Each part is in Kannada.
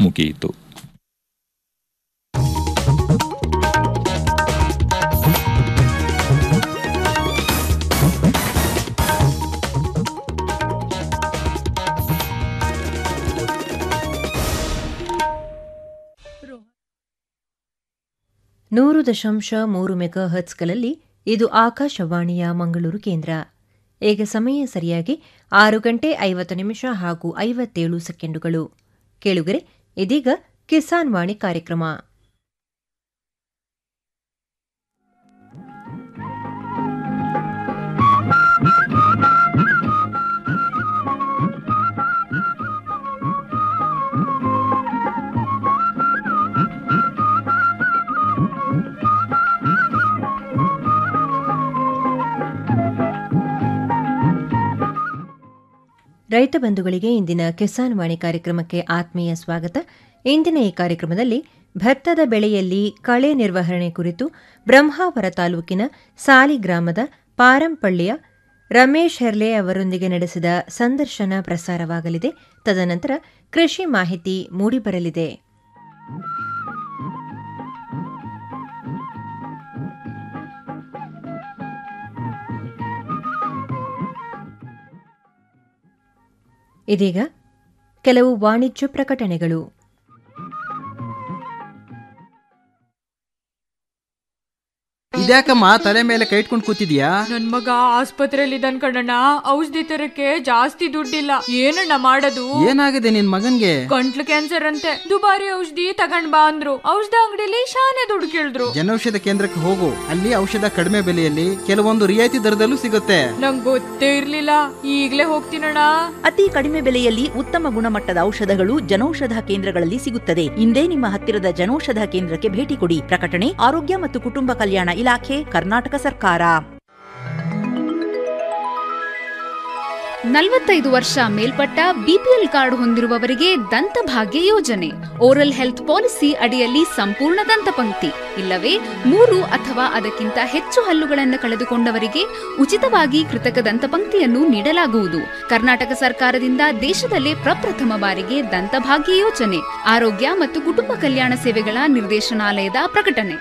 ಮುಗಿಯಿತು ನೂರು ದಶಾಂಶ ಮೂರು ಮೆಗಾ ಹರ್ಟ್ಸ್ಗಳಲ್ಲಿ ಇದು ಆಕಾಶವಾಣಿಯ ಮಂಗಳೂರು ಕೇಂದ್ರ ಈಗ ಸಮಯ ಸರಿಯಾಗಿ ಆರು ಗಂಟೆ ಐವತ್ತು ನಿಮಿಷ ಹಾಗೂ ಐವತ್ತೇಳು ಸೆಕೆಂಡುಗಳು ಕೇಳುಗರೆ ಇದೀಗ ಕಿಸಾನ್ ವಾಣಿ ಕಾರ್ಯಕ್ರಮ ರೈತ ಬಂಧುಗಳಿಗೆ ಇಂದಿನ ಕಿಸಾನ್ ವಾಣಿ ಕಾರ್ಯಕ್ರಮಕ್ಕೆ ಆತ್ಮೀಯ ಸ್ವಾಗತ ಇಂದಿನ ಈ ಕಾರ್ಯಕ್ರಮದಲ್ಲಿ ಭತ್ತದ ಬೆಳೆಯಲ್ಲಿ ಕಳೆ ನಿರ್ವಹಣೆ ಕುರಿತು ಬ್ರಹ್ಮಾವರ ತಾಲೂಕಿನ ಸಾಲಿ ಗ್ರಾಮದ ಪಾರಂಪಳ್ಳಿಯ ರಮೇಶ್ ಹೆರ್ಲೆ ಅವರೊಂದಿಗೆ ನಡೆಸಿದ ಸಂದರ್ಶನ ಪ್ರಸಾರವಾಗಲಿದೆ ತದನಂತರ ಕೃಷಿ ಮಾಹಿತಿ ಮೂಡಿಬರಲಿದೆ ಇದೀಗ ಕೆಲವು ವಾಣಿಜ್ಯ ಪ್ರಕಟಣೆಗಳು ಇದ್ಯಾಕಮ್ಮ ತಲೆ ಮೇಲೆ ಕೈ ಇಟ್ಕೊಂಡು ಕೂತಿದ್ಯಾ ನನ್ ಮಗ ಆಸ್ಪತ್ರೆಯಲ್ಲಿ ಇದ್ದಾನ್ ಕಣಣ್ಣ ಔಷಧಿ ತರಕ್ಕೆ ಜಾಸ್ತಿ ದುಡ್ಡಿಲ್ಲ ಏನಣ್ಣ ಮಾಡೋದು ಏನಾಗಿದೆ ನಿನ್ ಮಗನ್ಗೆ ಗಂಟ್ಲು ಕ್ಯಾನ್ಸರ್ ಅಂತೆ ದುಬಾರಿ ಔಷಧಿ ತಗೊಂಡ್ ಬಾ ಅಂದ್ರು ಔಷಧ ಅಂಗಡಿಲಿ ಶಾನೆ ದುಡ್ಡು ಕೇಳಿದ್ರು ಜನೌಷಧ ಕೇಂದ್ರಕ್ಕೆ ಹೋಗು ಅಲ್ಲಿ ಔಷಧ ಕಡಿಮೆ ಬೆಲೆಯಲ್ಲಿ ಕೆಲವೊಂದು ರಿಯಾಯಿತಿ ದರದಲ್ಲೂ ಸಿಗುತ್ತೆ ನಂಗ್ ಗೊತ್ತೇ ಇರ್ಲಿಲ್ಲ ಈಗ್ಲೇ ಹೋಗ್ತೀನಣ್ಣ ಅತಿ ಕಡಿಮೆ ಬೆಲೆಯಲ್ಲಿ ಉತ್ತಮ ಗುಣಮಟ್ಟದ ಔಷಧಗಳು ಜನೌಷಧ ಕೇಂದ್ರಗಳಲ್ಲಿ ಸಿಗುತ್ತದೆ ಇಂದೇ ನಿಮ್ಮ ಹತ್ತಿರದ ಜನೌಷಧ ಕೇಂದ್ರಕ್ಕೆ ಭೇಟಿ ಕೊಡಿ ಪ್ರಕಟಣೆ ಆರೋಗ್ಯ ಮತ್ತು ಕುಟುಂಬ ಕಲ್ಯಾಣ ಇಲಾಖೆ ಕರ್ನಾಟಕ ಸರ್ಕಾರ ನಲವತ್ತೈದು ವರ್ಷ ಮೇಲ್ಪಟ್ಟ ಬಿಪಿಎಲ್ ಕಾರ್ಡ್ ಹೊಂದಿರುವವರಿಗೆ ದಂತಭಾಗ್ಯ ಯೋಜನೆ ಓರಲ್ ಹೆಲ್ತ್ ಪಾಲಿಸಿ ಅಡಿಯಲ್ಲಿ ಸಂಪೂರ್ಣ ದಂತಪಂಕ್ತಿ ಇಲ್ಲವೇ ಮೂರು ಅಥವಾ ಅದಕ್ಕಿಂತ ಹೆಚ್ಚು ಹಲ್ಲುಗಳನ್ನು ಕಳೆದುಕೊಂಡವರಿಗೆ ಉಚಿತವಾಗಿ ಕೃತಕ ದಂತಪಂಕ್ತಿಯನ್ನು ನೀಡಲಾಗುವುದು ಕರ್ನಾಟಕ ಸರ್ಕಾರದಿಂದ ದೇಶದಲ್ಲೇ ಪ್ರಪ್ರಥಮ ಬಾರಿಗೆ ದಂತಭಾಗ್ಯ ಯೋಜನೆ ಆರೋಗ್ಯ ಮತ್ತು ಕುಟುಂಬ ಕಲ್ಯಾಣ ಸೇವೆಗಳ ನಿರ್ದೇಶನಾಲಯದ ಪ್ರಕಟಣೆ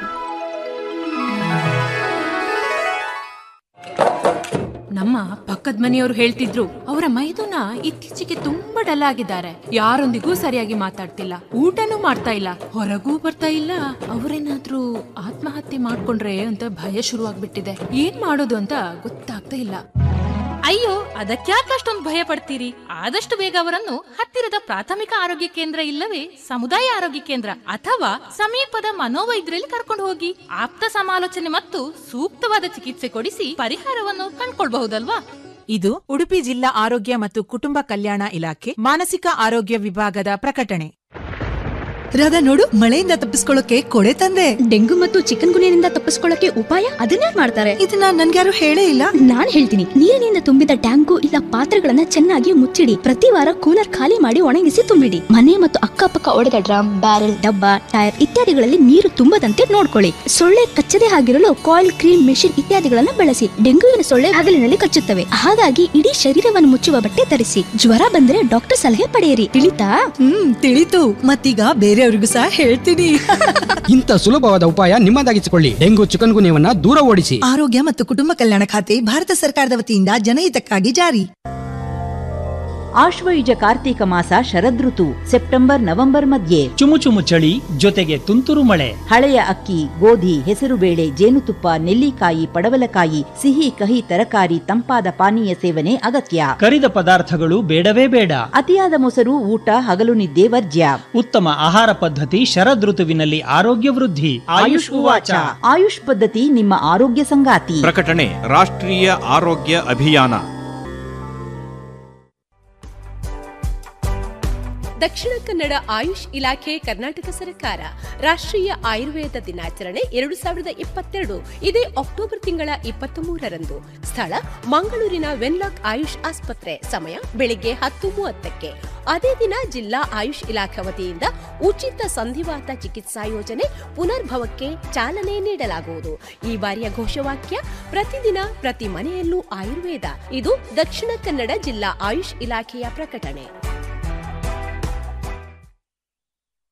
ನಮ್ಮ ಪಕ್ಕದ ಮನೆಯವರು ಹೇಳ್ತಿದ್ರು ಅವರ ಮೈದುನ ಇತ್ತೀಚೆಗೆ ತುಂಬಾ ಡಲ್ ಆಗಿದ್ದಾರೆ ಯಾರೊಂದಿಗೂ ಸರಿಯಾಗಿ ಮಾತಾಡ್ತಿಲ್ಲ ಊಟನೂ ಮಾಡ್ತಾ ಇಲ್ಲ ಹೊರಗೂ ಬರ್ತಾ ಇಲ್ಲ ಅವರೇನಾದ್ರೂ ಆತ್ಮಹತ್ಯೆ ಮಾಡ್ಕೊಂಡ್ರೆ ಅಂತ ಭಯ ಶುರುವಾಗ್ಬಿಟ್ಟಿದೆ ಏನ್ ಮಾಡೋದು ಅಂತ ಗೊತ್ತಾಗ್ತಾ ಇಲ್ಲ ಅಯ್ಯೋ ಅದಕ್ಯಾಕೆ ಅಷ್ಟೊಂದು ಭಯ ಪಡ್ತೀರಿ ಆದಷ್ಟು ಬೇಗ ಅವರನ್ನು ಹತ್ತಿರದ ಪ್ರಾಥಮಿಕ ಆರೋಗ್ಯ ಕೇಂದ್ರ ಇಲ್ಲವೇ ಸಮುದಾಯ ಆರೋಗ್ಯ ಕೇಂದ್ರ ಅಥವಾ ಸಮೀಪದ ಮನೋವೈದ್ಯರಲ್ಲಿ ಕರ್ಕೊಂಡು ಹೋಗಿ ಆಪ್ತ ಸಮಾಲೋಚನೆ ಮತ್ತು ಸೂಕ್ತವಾದ ಚಿಕಿತ್ಸೆ ಕೊಡಿಸಿ ಪರಿಹಾರವನ್ನು ಕಂಡ್ಕೊಳ್ಬಹುದಲ್ವಾ ಇದು ಉಡುಪಿ ಜಿಲ್ಲಾ ಆರೋಗ್ಯ ಮತ್ತು ಕುಟುಂಬ ಕಲ್ಯಾಣ ಇಲಾಖೆ ಮಾನಸಿಕ ಆರೋಗ್ಯ ವಿಭಾಗದ ಪ್ರಕಟಣೆ ರಾಧಾ ನೋಡು ಮಳೆಯಿಂದ ತಪ್ಪಿಸ್ಕೊಳ್ಳೋಕೆ ಕೊಡೆ ತಂದೆ ಡೆಂಗು ಮತ್ತು ಚಿಕನ್ ಗುನಿಯಿಂದ ತಪ್ಪಿಸ್ಕೊಳ್ಳಕ್ಕೆ ಉಪಾಯ ಅದನ್ನೇ ಮಾಡ್ತಾರೆ ಇದನ್ನ ನನ್ಗ್ಯಾರು ಹೇಳೇ ಇಲ್ಲ ನಾನ್ ಹೇಳ್ತೀನಿ ನೀರಿನಿಂದ ತುಂಬಿದ ಟ್ಯಾಂಕು ಇಲ್ಲ ಪಾತ್ರೆಗಳನ್ನ ಚೆನ್ನಾಗಿ ಮುಚ್ಚಿಡಿ ಪ್ರತಿ ವಾರ ಕೂಲರ್ ಖಾಲಿ ಮಾಡಿ ಒಣಗಿಸಿ ತುಂಬಿಡಿ ಮನೆ ಮತ್ತು ಅಕ್ಕಪಕ್ಕ ಒಡೆದ ಡ್ರಮ್ ಬ್ಯಾರೆಲ್ ಡಬ್ಬ ಟೈರ್ ಇತ್ಯಾದಿಗಳಲ್ಲಿ ನೀರು ತುಂಬದಂತೆ ನೋಡ್ಕೊಳ್ಳಿ ಸೊಳ್ಳೆ ಕಚ್ಚದೆ ಆಗಿರಲು ಕಾಯಿಲ್ ಕ್ರೀಮ್ ಮೆಷಿನ್ ಇತ್ಯಾದಿಗಳನ್ನ ಬಳಸಿ ಡೆಂಗುವಿನ ಸೊಳ್ಳೆ ಹಗಲಿನಲ್ಲಿ ಕಚ್ಚುತ್ತವೆ ಹಾಗಾಗಿ ಇಡೀ ಶರೀರವನ್ನು ಮುಚ್ಚುವ ಬಟ್ಟೆ ಧರಿಸಿ ಜ್ವರ ಬಂದ್ರೆ ಡಾಕ್ಟರ್ ಸಲಹೆ ಪಡೆಯಿರಿ ತಿಳಿತಾ ಹ್ಮ್ ತಿಳಿತು ಮತ್ತೀಗ ಬೇರೆಯವ್ರಿಗೂ ಸಹ ಹೇಳ್ತೀನಿ ಇಂಥ ಸುಲಭವಾದ ಉಪಾಯ ನಿಮ್ಮದಾಗಿಸಿಕೊಳ್ಳಿ ಡೆಂಗು ಚಿಕನ್ ಗುನ್ಯವನ್ನ ದೂರ ಓಡಿಸಿ ಆರೋಗ್ಯ ಮತ್ತು ಕುಟುಂಬ ಕಲ್ಯಾಣ ಖಾತೆ ಭಾರತ ಸರ್ಕಾರದ ವತಿಯಿಂದ ಜನಹಿತಕ್ಕಾಗಿ ಜಾರಿ ಆಶ್ವಯುಜ ಕಾರ್ತೀಕ ಮಾಸ ಶರದೃತು ಸೆಪ್ಟೆಂಬರ್ ನವೆಂಬರ್ ಮಧ್ಯೆ ಚುಮು ಚುಮು ಚಳಿ ಜೊತೆಗೆ ತುಂತುರು ಮಳೆ ಹಳೆಯ ಅಕ್ಕಿ ಗೋಧಿ ಹೆಸರುಬೇಳೆ ಜೇನುತುಪ್ಪ ನೆಲ್ಲಿಕಾಯಿ ಪಡವಲಕಾಯಿ ಸಿಹಿ ಕಹಿ ತರಕಾರಿ ತಂಪಾದ ಪಾನೀಯ ಸೇವನೆ ಅಗತ್ಯ ಕರಿದ ಪದಾರ್ಥಗಳು ಬೇಡವೇ ಬೇಡ ಅತಿಯಾದ ಮೊಸರು ಊಟ ಹಗಲು ನಿದ್ದೆ ವರ್ಜ್ಯ ಉತ್ತಮ ಆಹಾರ ಪದ್ಧತಿ ಶರದೃತುವಿನಲ್ಲಿ ಆರೋಗ್ಯ ವೃದ್ಧಿ ಆಯುಷ್ ಉವಾಚ ಆಯುಷ್ ಪದ್ಧತಿ ನಿಮ್ಮ ಆರೋಗ್ಯ ಸಂಗಾತಿ ಪ್ರಕಟಣೆ ರಾಷ್ಟ್ರೀಯ ಆರೋಗ್ಯ ಅಭಿಯಾನ ದಕ್ಷಿಣ ಕನ್ನಡ ಆಯುಷ್ ಇಲಾಖೆ ಕರ್ನಾಟಕ ಸರ್ಕಾರ ರಾಷ್ಟ್ರೀಯ ಆಯುರ್ವೇದ ದಿನಾಚರಣೆ ಎರಡು ಸಾವಿರದ ಇಪ್ಪತ್ತೆರಡು ಇದೇ ಅಕ್ಟೋಬರ್ ತಿಂಗಳ ಇಪ್ಪತ್ತ್ ಮೂರರಂದು ಸ್ಥಳ ಮಂಗಳೂರಿನ ವೆನ್ಲಾಕ್ ಆಯುಷ್ ಆಸ್ಪತ್ರೆ ಸಮಯ ಬೆಳಿಗ್ಗೆ ಹತ್ತು ಮೂವತ್ತಕ್ಕೆ ಅದೇ ದಿನ ಜಿಲ್ಲಾ ಆಯುಷ್ ಇಲಾಖೆ ವತಿಯಿಂದ ಉಚಿತ ಸಂಧಿವಾತ ಚಿಕಿತ್ಸಾ ಯೋಜನೆ ಪುನರ್ಭವಕ್ಕೆ ಚಾಲನೆ ನೀಡಲಾಗುವುದು ಈ ಬಾರಿಯ ಘೋಷವಾಕ್ಯ ಪ್ರತಿದಿನ ಪ್ರತಿ ಮನೆಯಲ್ಲೂ ಆಯುರ್ವೇದ ಇದು ದಕ್ಷಿಣ ಕನ್ನಡ ಜಿಲ್ಲಾ ಆಯುಷ್ ಇಲಾಖೆಯ ಪ್ರಕಟಣೆ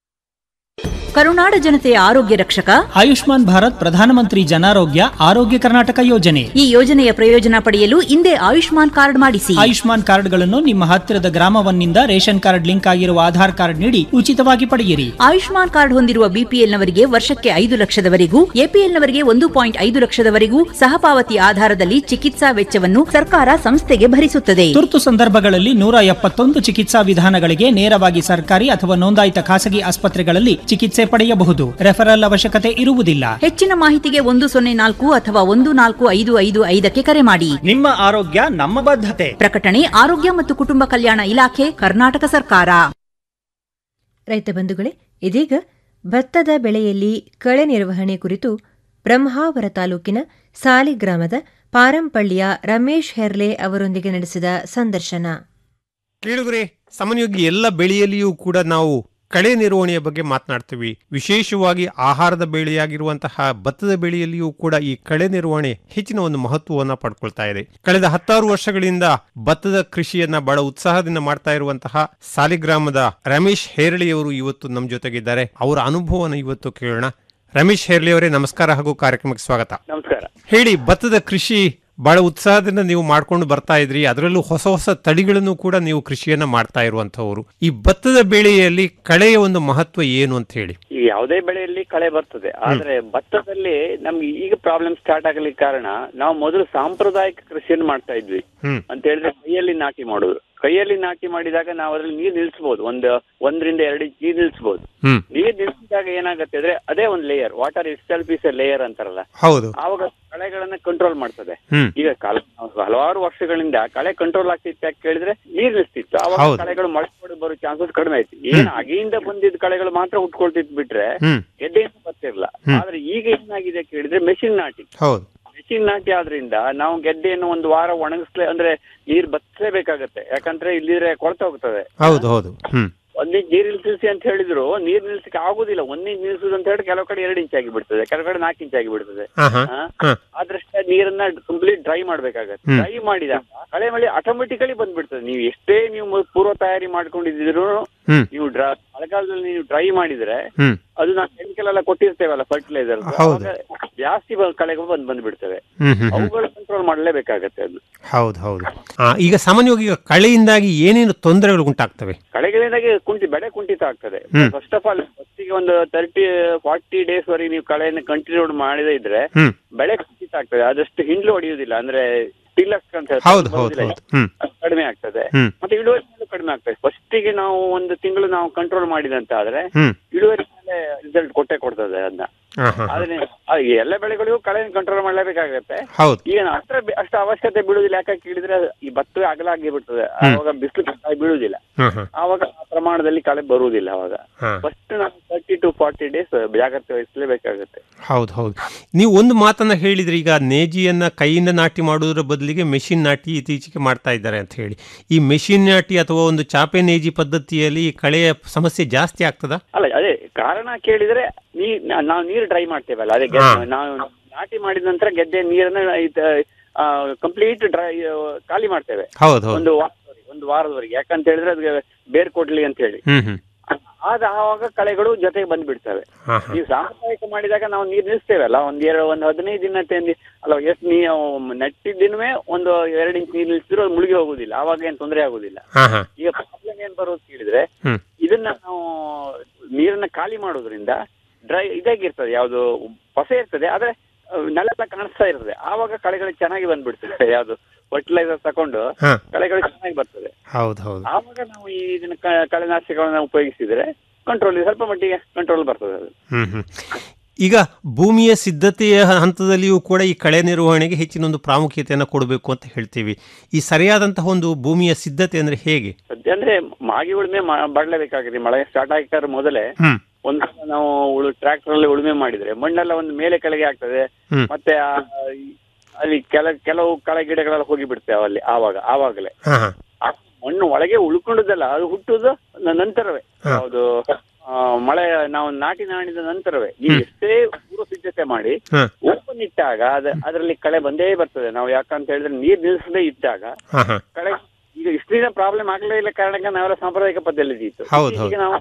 ಕರುನಾಡ ಜನತೆಯ ಆರೋಗ್ಯ ರಕ್ಷಕ ಆಯುಷ್ಮಾನ್ ಭಾರತ್ ಪ್ರಧಾನಮಂತ್ರಿ ಜನಾರೋಗ್ಯ ಆರೋಗ್ಯ ಕರ್ನಾಟಕ ಯೋಜನೆ ಈ ಯೋಜನೆಯ ಪ್ರಯೋಜನ ಪಡೆಯಲು ಹಿಂದೆ ಆಯುಷ್ಮಾನ್ ಕಾರ್ಡ್ ಮಾಡಿಸಿ ಆಯುಷ್ಮಾನ್ ಕಾರ್ಡ್ಗಳನ್ನು ನಿಮ್ಮ ಹತ್ತಿರದ ಗ್ರಾಮವನ್ನಿಂದ ರೇಷನ್ ಕಾರ್ಡ್ ಲಿಂಕ್ ಆಗಿರುವ ಆಧಾರ್ ಕಾರ್ಡ್ ನೀಡಿ ಉಚಿತವಾಗಿ ಪಡೆಯಿರಿ ಆಯುಷ್ಮಾನ್ ಕಾರ್ಡ್ ಹೊಂದಿರುವ ಬಿಪಿಎಲ್ನವರಿಗೆ ವರ್ಷಕ್ಕೆ ಐದು ಲಕ್ಷದವರೆಗೂ ಎಪಿಎಲ್ನವರಿಗೆ ಒಂದು ಪಾಯಿಂಟ್ ಐದು ಲಕ್ಷದವರೆಗೂ ಸಹಪಾವತಿ ಆಧಾರದಲ್ಲಿ ಚಿಕಿತ್ಸಾ ವೆಚ್ಚವನ್ನು ಸರ್ಕಾರ ಸಂಸ್ಥೆಗೆ ಭರಿಸುತ್ತದೆ ತುರ್ತು ಸಂದರ್ಭಗಳಲ್ಲಿ ನೂರ ಎಪ್ಪತ್ತೊಂದು ಚಿಕಿತ್ಸಾ ವಿಧಾನಗಳಿಗೆ ನೇರವಾಗಿ ಸರ್ಕಾರಿ ಅಥವಾ ನೋಂದಾಯಿತ ಖಾಸಗಿ ಆಸ್ಪತ್ರೆಗಳಲ್ಲಿ ಚಿಕಿತ್ಸೆ ಪಡೆಯಬಹುದು ರೆಫರಲ್ ಅವಶ್ಯಕತೆ ಇರುವುದಿಲ್ಲ ಹೆಚ್ಚಿನ ಮಾಹಿತಿಗೆ ಒಂದು ಸೊನ್ನೆ ನಾಲ್ಕು ಅಥವಾ ಒಂದು ನಾಲ್ಕು ಐದು ಐದು ಐದಕ್ಕೆ ಕರೆ ಮಾಡಿ ನಿಮ್ಮ ಆರೋಗ್ಯ ನಮ್ಮ ಬದ್ಧತೆ ಪ್ರಕಟಣೆ ಆರೋಗ್ಯ ಮತ್ತು ಕುಟುಂಬ ಕಲ್ಯಾಣ ಇಲಾಖೆ ಕರ್ನಾಟಕ ಸರ್ಕಾರ ರೈತ ಬಂಧುಗಳೇ ಇದೀಗ ಭತ್ತದ ಬೆಳೆಯಲ್ಲಿ ಕಳೆ ನಿರ್ವಹಣೆ ಕುರಿತು ಬ್ರಹ್ಮಾವರ ತಾಲೂಕಿನ ಸಾಲಿಗ್ರಾಮದ ಪಾರಂಪಳ್ಳಿಯ ರಮೇಶ್ ಹೆರ್ಲೆ ಅವರೊಂದಿಗೆ ನಡೆಸಿದ ಸಂದರ್ಶನ ಕೇಳಿದ್ರೆ ಸಾಮಾನ್ಯವಾಗಿ ಎಲ್ಲ ಬೆಳೆಯಲ್ಲಿಯೂ ಕೂಡ ನಾವು ಕಳೆ ನಿರ್ವಹಣೆಯ ಬಗ್ಗೆ ಮಾತನಾಡ್ತೀವಿ ವಿಶೇಷವಾಗಿ ಆಹಾರದ ಬೆಳೆಯಾಗಿರುವಂತಹ ಭತ್ತದ ಬೆಳೆಯಲ್ಲಿಯೂ ಕೂಡ ಈ ಕಳೆ ನಿರ್ವಹಣೆ ಹೆಚ್ಚಿನ ಒಂದು ಮಹತ್ವವನ್ನ ಪಡ್ಕೊಳ್ತಾ ಇದೆ ಕಳೆದ ಹತ್ತಾರು ವರ್ಷಗಳಿಂದ ಭತ್ತದ ಕೃಷಿಯನ್ನ ಬಹಳ ಉತ್ಸಾಹದಿಂದ ಮಾಡ್ತಾ ಇರುವಂತಹ ಸಾಲಿಗ್ರಾಮದ ರಮೇಶ್ ಹೇರಳಿಯವರು ಇವತ್ತು ನಮ್ಮ ಜೊತೆಗಿದ್ದಾರೆ ಅವರ ಅನುಭವನ ಇವತ್ತು ಕೇಳೋಣ ರಮೇಶ್ ಹೇರ್ಲಿ ಅವರೇ ನಮಸ್ಕಾರ ಹಾಗೂ ಕಾರ್ಯಕ್ರಮಕ್ಕೆ ಸ್ವಾಗತ ನಮಸ್ಕಾರ ಹೇಳಿ ಭತ್ತದ ಕೃಷಿ ಬಹಳ ಉತ್ಸಾಹದಿಂದ ನೀವು ಮಾಡ್ಕೊಂಡು ಬರ್ತಾ ಇದ್ರಿ ಅದರಲ್ಲೂ ಹೊಸ ಹೊಸ ತಳಿಗಳನ್ನು ಕೂಡ ನೀವು ಕೃಷಿಯನ್ನ ಮಾಡ್ತಾ ಇರುವಂತವರು ಈ ಭತ್ತದ ಬೆಳೆಯಲ್ಲಿ ಕಳೆಯ ಒಂದು ಮಹತ್ವ ಏನು ಅಂತ ಹೇಳಿ ಈಗ ಯಾವುದೇ ಬೆಳೆಯಲ್ಲಿ ಕಳೆ ಬರ್ತದೆ ಆದ್ರೆ ಭತ್ತದಲ್ಲಿ ನಮ್ಗೆ ಈಗ ಪ್ರಾಬ್ಲಮ್ ಸ್ಟಾರ್ಟ್ ಆಗಲಿಕ್ಕೆ ಕಾರಣ ನಾವು ಮೊದಲು ಸಾಂಪ್ರದಾಯಿಕ ಕೃಷಿಯನ್ನು ಮಾಡ್ತಾ ಇದ್ವಿ ಹ್ಮ್ ಅಂತ ಹೇಳಿದ್ರೆ ಕೈಯಲ್ಲಿ ನಾಟಿ ಮಾಡೋದು ಕೈಯಲ್ಲಿ ನಾಟಿ ಮಾಡಿದಾಗ ನಾವು ಅದ್ರಲ್ಲಿ ನೀರು ನಿಲ್ಸ್ಬೋದು ಒಂದು ಒಂದರಿಂದ ಎರಡು ಇಂಚ್ ನೀರು ನಿಲ್ಸ್ಬೋದು ಹ್ಮ್ ನೀರು ನಿಲ್ಸಿದಾಗ ಏನಾಗುತ್ತೆ ಅಂದ್ರೆ ಅದೇ ಒಂದು layer water itself is layer ಅಂತಾರಲ್ಲ ಹೌದು ಆವಾಗ ಕಳೆಗಳನ್ನ ಕಂಟ್ರೋಲ್ ಮಾಡ್ತದೆ ಹ್ಮ್ ಈಗ ಕಾಲ ಹಲವಾರು ವರ್ಷಗಳಿಂದ ಕಳೆ ಕಂಟ್ರೋಲ್ ಆಗ್ತಿತ್ತು ಯಾಕೆ ಕೇಳಿದ್ರೆ ನೀರ್ ನಿಲ್ಸ್ತಿತ್ತು ಅವಾಗ ಹೌದು. ಕಳೆಗಳು ಮೊಳಕೆ ಬರೋ ಚಾನ್ಸಸ್ ಕಡಿಮೆ ಆಯ್ತು ಏನ್ ಆಗಿಂದ ಬಂದಿದ್ದ ಕಳೆಗಳು ಮಾತ್ರ ಹುಟ್ಕೊಳ್ತಿದ್ ಬಿಟ್ರೆ ಹ್ಮ್ ಗೆಡ್ಡೆ ಏನು ಬರ್ತಿರ್ಲಿಲ್ಲ ಹ್ಮ್. ಆದ್ರೆ ಈಗ ಏನಾಗಿದೆ ಕೇಳಿದ್ರೆ ಮೆಷಿನ್ ನಾಟಿ ಹೌದು ಮೆಷಿನ್ ನಾಟಿ ಆದ್ರಿಂದ ನಾವು ಗೆಡ್ಡೆಯನ್ನು ಒಂದು ವಾರ ಒಣಗಿಸ್ಲೇ ಅಂದ್ರೆ ನೀರ್ ಬಚ್ಚಲೇಬೇಕಾಗತ್ತೆ ಯಾಕಂದ್ರೆ ಇಲ್ಲಿದ್ರೆ ಕೊಳ್ತಾ ಹೋಗ್ತದೆ ಹೌದು ಹೌದು ಹ್ಮ್ ಒಂದ್ ಇಂಚ್ ನೀರ್ ನಿಲ್ಸಿ ಅಂತ ಹೇಳಿದ್ರು ನೀರ್ ನಿಲ್ಸಕ್ಕೆ ಆಗುದಿಲ್ಲ ಒಂದ್ ಇಂಚ್ ನಿಲ್ಸುದು ಅಂತ ಹೇಳಿ ಕೆಲವು ಕಡೆ ಎರಡು ಇಂಚ್ ಆಗಿ ಬಿಡ್ತದೆ ಕೆಲವು ಕಡೆ ನಾಲ್ಕು ಇಂಚ್ ಆಗಿ ಬಿಡ್ತದೆ ಹಾ, ಹಾ, ಹಾ? ಹಾ. ಆದ್ರಷ್ಟೇ ನೀರನ್ನ ಕಂಪ್ಲೀಟ್ ಡ್ರೈ ಮಾಡ್ಬೇಕಾಗತ್ತೆ ಹ್ಮ್. ಡ್ರೈ ಮಾಡಿದಾಗ ಕಳೆ ಮಳೆ ಆಟೋಮೆಟಿಕಲಿ ಬಂದ್ಬಿಡ್ತದೆ ನೀವು ಎಷ್ಟೇ ನೀವು ಮೊ- ಪೂರ್ವ ತಯಾರಿ ಮಾಡ್ಕೊಂಡಿದ್ರು ಹ್ಮ್. ನೀವು ಡ್ರಾ ಮಳೆಗಾಲದಲ್ಲಿ ನೀವು ಡ್ರೈ ಮಾಡಿದ್ರೆ ಹ್ಮ್ ಅದು ನಾವು ಕೆಮಿಕಲ್ ಎಲ್ಲ ಕೊಟ್ಟಿರ್ತೇವಲ್ಲ ಫರ್ಟಿಲೈಸರ್ ಹೌದು. ಜಾಸ್ತಿ ಬ- ಕಳೆಗಳು ಬಂದ್ ಬಂದ್ಬಿಡ್ತವೆ ಹ್ಮ್ ಹ್ಮ್ ಹ್ಮ್. ಅವುಗಳು ಕಂಟ್ರೋಲ್ ಮಾಡಲೇಬೇಕಾಗತ್ತೆ ಅದು ಹೌದು ಹೌದು ಆ, ಈಗ ಸಾಮಾನ್ಯವಾಗಿ ಈಗ ಕಳೆಯಿಂದಾಗಿ ಏನೇನು ತೊಂದರೆಗಳು ಉಂಟಾಗ್ತವೆ ಕಳೆಗಳಿಂದಾಗಿ ಕುಂಠಿ ಬೆಳೆ ಕುಂಠಿತ ಆಗ್ತದೆ ಹ್ಮ್. ಫಸ್ಟ್ ಆಫ್ ಆಲ್ ಫಸ್ಟಿಗೆ ಒಂದು ತರ್ಟಿ ಫಾರ್ಟಿ ಡೇಸ್ ವರೆಗೆ ನೀವು ಕಳೆಯನ್ನು ಕಂಟಿನ್ಯೂ ಮಾಡದೇ ಇದ್ರೆ ಹ್ಮ್ ಬೆಳೆ ಕುಂಠಿತ ಆಗ್ತದೆ ಆದಷ್ಟು ಹಿಂಡ್ಲು ಹೊಡೆಯುವುದಿಲ್ಲ ಅಂದ್ರೆ ಟಿಲ್ಲಕ್ಸ್ ಅಂತ ಹೇಳ್ತಾರೆ, ಹೌದು ಹೌದು ಬರುವುದಿಲ್ಲ. ಹೌದು ಹ್ಮ್ ಅದು ಕಡಿಮೆ ಆಗ್ತದೆ ಹ್ಮ್. ಮತ್ತೆ ಇಳುವರಿ ಮೇಲೂ ಕಡಿಮೆ ಆಗ್ತದೆ ಫಸ್ಟಿಗೆ ನಾವು ಒಂದು ತಿಂಗಳು ನಾವು ಕಂಟ್ರೋಲ್ ಮಾಡಿದಂತ ಆದ್ರೆ ಹ್ಮ್ ಇಳುವರಿ ಮೇಲೆ ರಿಸಲ್ಟ್ ಕೊಟ್ಟೆ ಕೊಡ್ತದೆ ಅದನ್ನ ಹಾ, ಹಾ, ಹಾ. ಆದ್ರೆ ಆ ಎಲ್ಲ ಬೆಳೆಗಳಿಗೂ ಕಳೆ ಕಂಟ್ರೋಲ್ ಮಾಡಲೇಬೇಕಾಗತ್ತೆ ಹೌದು ಈಗ ನಾವು ಅಷ್ಟೇ ಬೆ- ಅಷ್ಟು ಅವಶ್ಯಕತೆ ಬೀಳುದಿಲ್ಲ ಯಾಕೆ ಕೇಳಿದ್ರೆ ಈ ಭತ್ತವೇ ಅಗಲ ಆಗಿ ಬಿಡ್ತದೆ ಹ್ಮ್. ಆವಾಗ ಬಿಸಿಲು ಬೀಳುದಿಲ್ಲ ಹಾ, ಹಾ. ಆವಾಗ ಆ ಪ್ರಮಾಣದಲ್ಲಿ ಕಳೆ ಬರುವುದಿಲ್ಲ ಅವಾಗ ಹಾ. ಫಸ್ಟ್ ನಾವು ತರ್ಟಿ ಟು ಫಾರ್ಟಿ ಡೇಸ್ ಜಾಗ್ರತೆ ವಹಿಸಲೇಬೇಕಾಗುತ್ತೆ ಹೌದು ಹೌದು ನೀವು ಒಂದು ಮಾತನ್ನ ಹೇಳಿದ್ರಿ ಈಗ ನೇಜಿಯನ್ನ ಕೈಯಿಂದ ನಾಟಿ ಮಾಡುವುದರ ಬದಲಿಗೆ ಮೆಷಿನ್ ನಾಟಿ ಇತ್ತೀಚೆಗೆ ಮಾಡ್ತಾ ಇದ್ದಾರೆ ಅಂತ ಹೇಳಿ ಈ ಮೆಷಿನ್ ನಾಟಿ ಅಥವಾ ಒಂದು ಚಾಪೆ ನೇಜಿ ಪದ್ಧತಿಯಲ್ಲಿ ಈ ಕಳೆಯ ಸಮಸ್ಯೆ ಜಾಸ್ತಿ ಆಗ್ತದಾ ಅಲ್ಲ ಅದೇ ಕಾರಣ ಕೇಳಿದ್ರೆ ನೀ ನಾ- ನಾವು ನೀರು ಡ್ರೈ ಮಾಡ್ತೇವಲ್ಲ ಅದೇ ಗೆ- ಹಾ. ನಾವು ನಾಟಿ ಮಾಡಿದ ನಂತರ ಗೆದ್ದೆ ನೀರನ್ನ ಕಂಪ್ಲೀಟ್ ಡ್ರೈ ಖಾಲಿ ಮಾಡ್ತೇವೆ ಹೌದು ಹೌದು ಒಂದು ವಾರದವರೆಗೆ ಒಂದು ವಾರದವರೆಗೆ ಯಾಕಂತ ಹೇಳಿದ್ರೆ ಅದಕ್ಕೆ ಬೇರ್ ಕೊಡ್ಲಿ ಅಂತ ಹೇಳಿ ಹ್ಮ್ ಹ್ಮ್ ಆದ ಆವಾಗ ಕಳೆಗಳು ಜೊತೆಗೆ ಬಂದ್ಬಿಡ್ತವೆ ಹಾ ಹಾ ನೀವು ಸಾಂಪ್ರದಾಯಿಕ ಮಾಡಿದಾಗ ನಾವು ನೀರು ನಿಲ್ಲಿಸ್ತೇವಲ್ಲ ಒಂದ್ ಎರಡು ಒಂದು ಹದಿನೈದು ದಿನ ತಂದು ಅಲ್ಲ ಎಷ್ಟು ನೀವು ನೆಟ್ಟಿದ್ದ ದಿನವೇ ಒಂದು ಎರಡು ಇಂಚ್ ನೀರು ನಿಲ್ಲಿಸಿದ್ರು ಅದು ಮುಳುಗಿ ಹೋಗುದಿಲ್ಲ ಆವಾಗ ಏನ್ ತೊಂದರೆ ಆಗುದಿಲ್ಲ ಹಾ ಹಾ ಈಗ ಪ್ರಾಬ್ಲಮ್ ಏನ್ ಬರೋದು ಕೇಳಿದ್ರೆ ಹ್ಮ್ ಇದನ್ನ ನಾವು ನೀರನ್ನ ಖಾಲಿ ಮಾಡೋದ್ರಿಂದ ಡ್ರೈ ಇದಾಗಿರ್ತದೆ ಯಾವುದು ಪಸೆ ಇರ್ತದೆ ಆದ್ರೆ ಆ, ನೆಲೆಲ್ಲ ಕಾಣಿಸ್ತಾ ಇರ್ತದೆ ಆವಾಗ ಕಳೆಗಳು ಚೆನ್ನಾಗಿ ಬಂದ್ಬಿಡ್ತದೆ ಯಾವುದು ಫರ್ಟಿಲೈಸರ್ ತಕೊಂಡು ಹಾ. ಕಳೆಗಳು ಚೆನ್ನಾಗಿ ಬರ್ತದೆ ಹೌದು ಹೌದು ಆವಾಗ ನಾವು ಈ ಇದನ್ನ ಕ- ಕಳೆನಾಶಕಗಳನ್ನ ಉಪಯೋಗಿಸಿದ್ರೆ ಕಂಟ್ರೋಲ್ ಸ್ವಲ್ಪ ಮಟ್ಟಿಗೆ ಕಂಟ್ರೋಲ್ ಬರ್ತದೆ ಅದು ಹ್ಮ್ ಹ್ಮ್ ಈಗ ಭೂಮಿಯ ಸಿದ್ಧತೆಯ ಹಂತದಲ್ಲಿಯೂ ಕೂಡ ಈ ಕಳೆ ನಿರ್ವಹಣೆಗೆ ಹೆಚ್ಚಿನ ಒಂದು ಪ್ರಾಮುಖ್ಯತೆಯನ್ನು ಕೊಡಬೇಕು ಅಂತ ಹೇಳ್ತೀವಿ ಈ ಸರಿಯಾದಂತಹ ಒಂದು ಭೂಮಿಯ ಸಿದ್ಧತೆ ಅಂದ್ರೆ ಹೇಗೆ ಸದ್ಯ ಅಂದ್ರೆ ಮಾಗಿ ಉಳುಮೆ ಮಾ- ಮಾಡಲೇಬೇಕಾಗಿದೆ ಮಳೆ ಸ್ಟಾರ್ಟ್ ಆಗಿದ್ದಾರೆ ಮೊದಲೇ ಹ್ಮ್ ಒಂದು ಸಲ ನಾವು ಉಳು ಟ್ರ್ಯಾಕ್ಟರ್ ಅಲ್ಲಿ ಉಳುಮೆ ಮಾಡಿದ್ರೆ ಮಣ್ಣೆಲ್ಲ ಒಂದು ಮೇಲೆ ಕೆಳಗೆ ಆಗ್ತದೆ ಹ್ಮ್. ಮತ್ತೆ ಆ, ಈ- ಅಲ್ಲಿ ಕೆಲ ಕೆಲವು ಕಳೆ ಗಿಡಗಳೆಲ್ಲ ಹೋಗಿ ಬಿಡ್ತೇವೆ ಅಲ್ಲಿ ಆವಾಗ ಆವಾಗಲೇ ಹಾ ಹಾ ಆ ಮಣ್ಣು ಒಳಗೆ ಉಳ್ಕೊಂಡದಲ್ಲ ಅದು ಹುಟ್ಟುದು ನ- ನಂತರವೇ ಹಾ. ಯಾವುದು ಆ, ಮಳೆ ನಾವು ನಾಟಿ ನಾಡಿದ ನಂತರವೇ ನೀವು ಎಷ್ಟೇ ಪೂರ್ವ ಸಿದ್ಧತೆ ಮಾಡಿ ಹಾ. ಓಪನ್ ಇಟ್ಟಾಗ ಅದ ಅದರಲ್ಲಿ ಕಳೆ ಬಂದೇ ಬರ್ತದೆ ನಾವು ಯಾಕಂತ ಹೇಳಿದ್ರೆ ನೀರ್ ನಿಲ್ಲಿಸದೇ ಇಟ್ಟಾಗ ಹಾ ಹಾ ಕಳೆ ಈಗ ಇಷ್ಟು ದಿನ ಪ್ರಾಬ್ಲಮ್ ಆಗ್ಲೇ ಇಲ್ಲ ಕಾರಣಕ್ಕೆ ನಾವೆಲ್ಲ ಸಾಂಪ್ರದಾಯಿಕ ಪದ್ಧತಿ ಇತ್ತು ಹೌದು, ಈಗ ನಾವು ಮಿಷಿನ್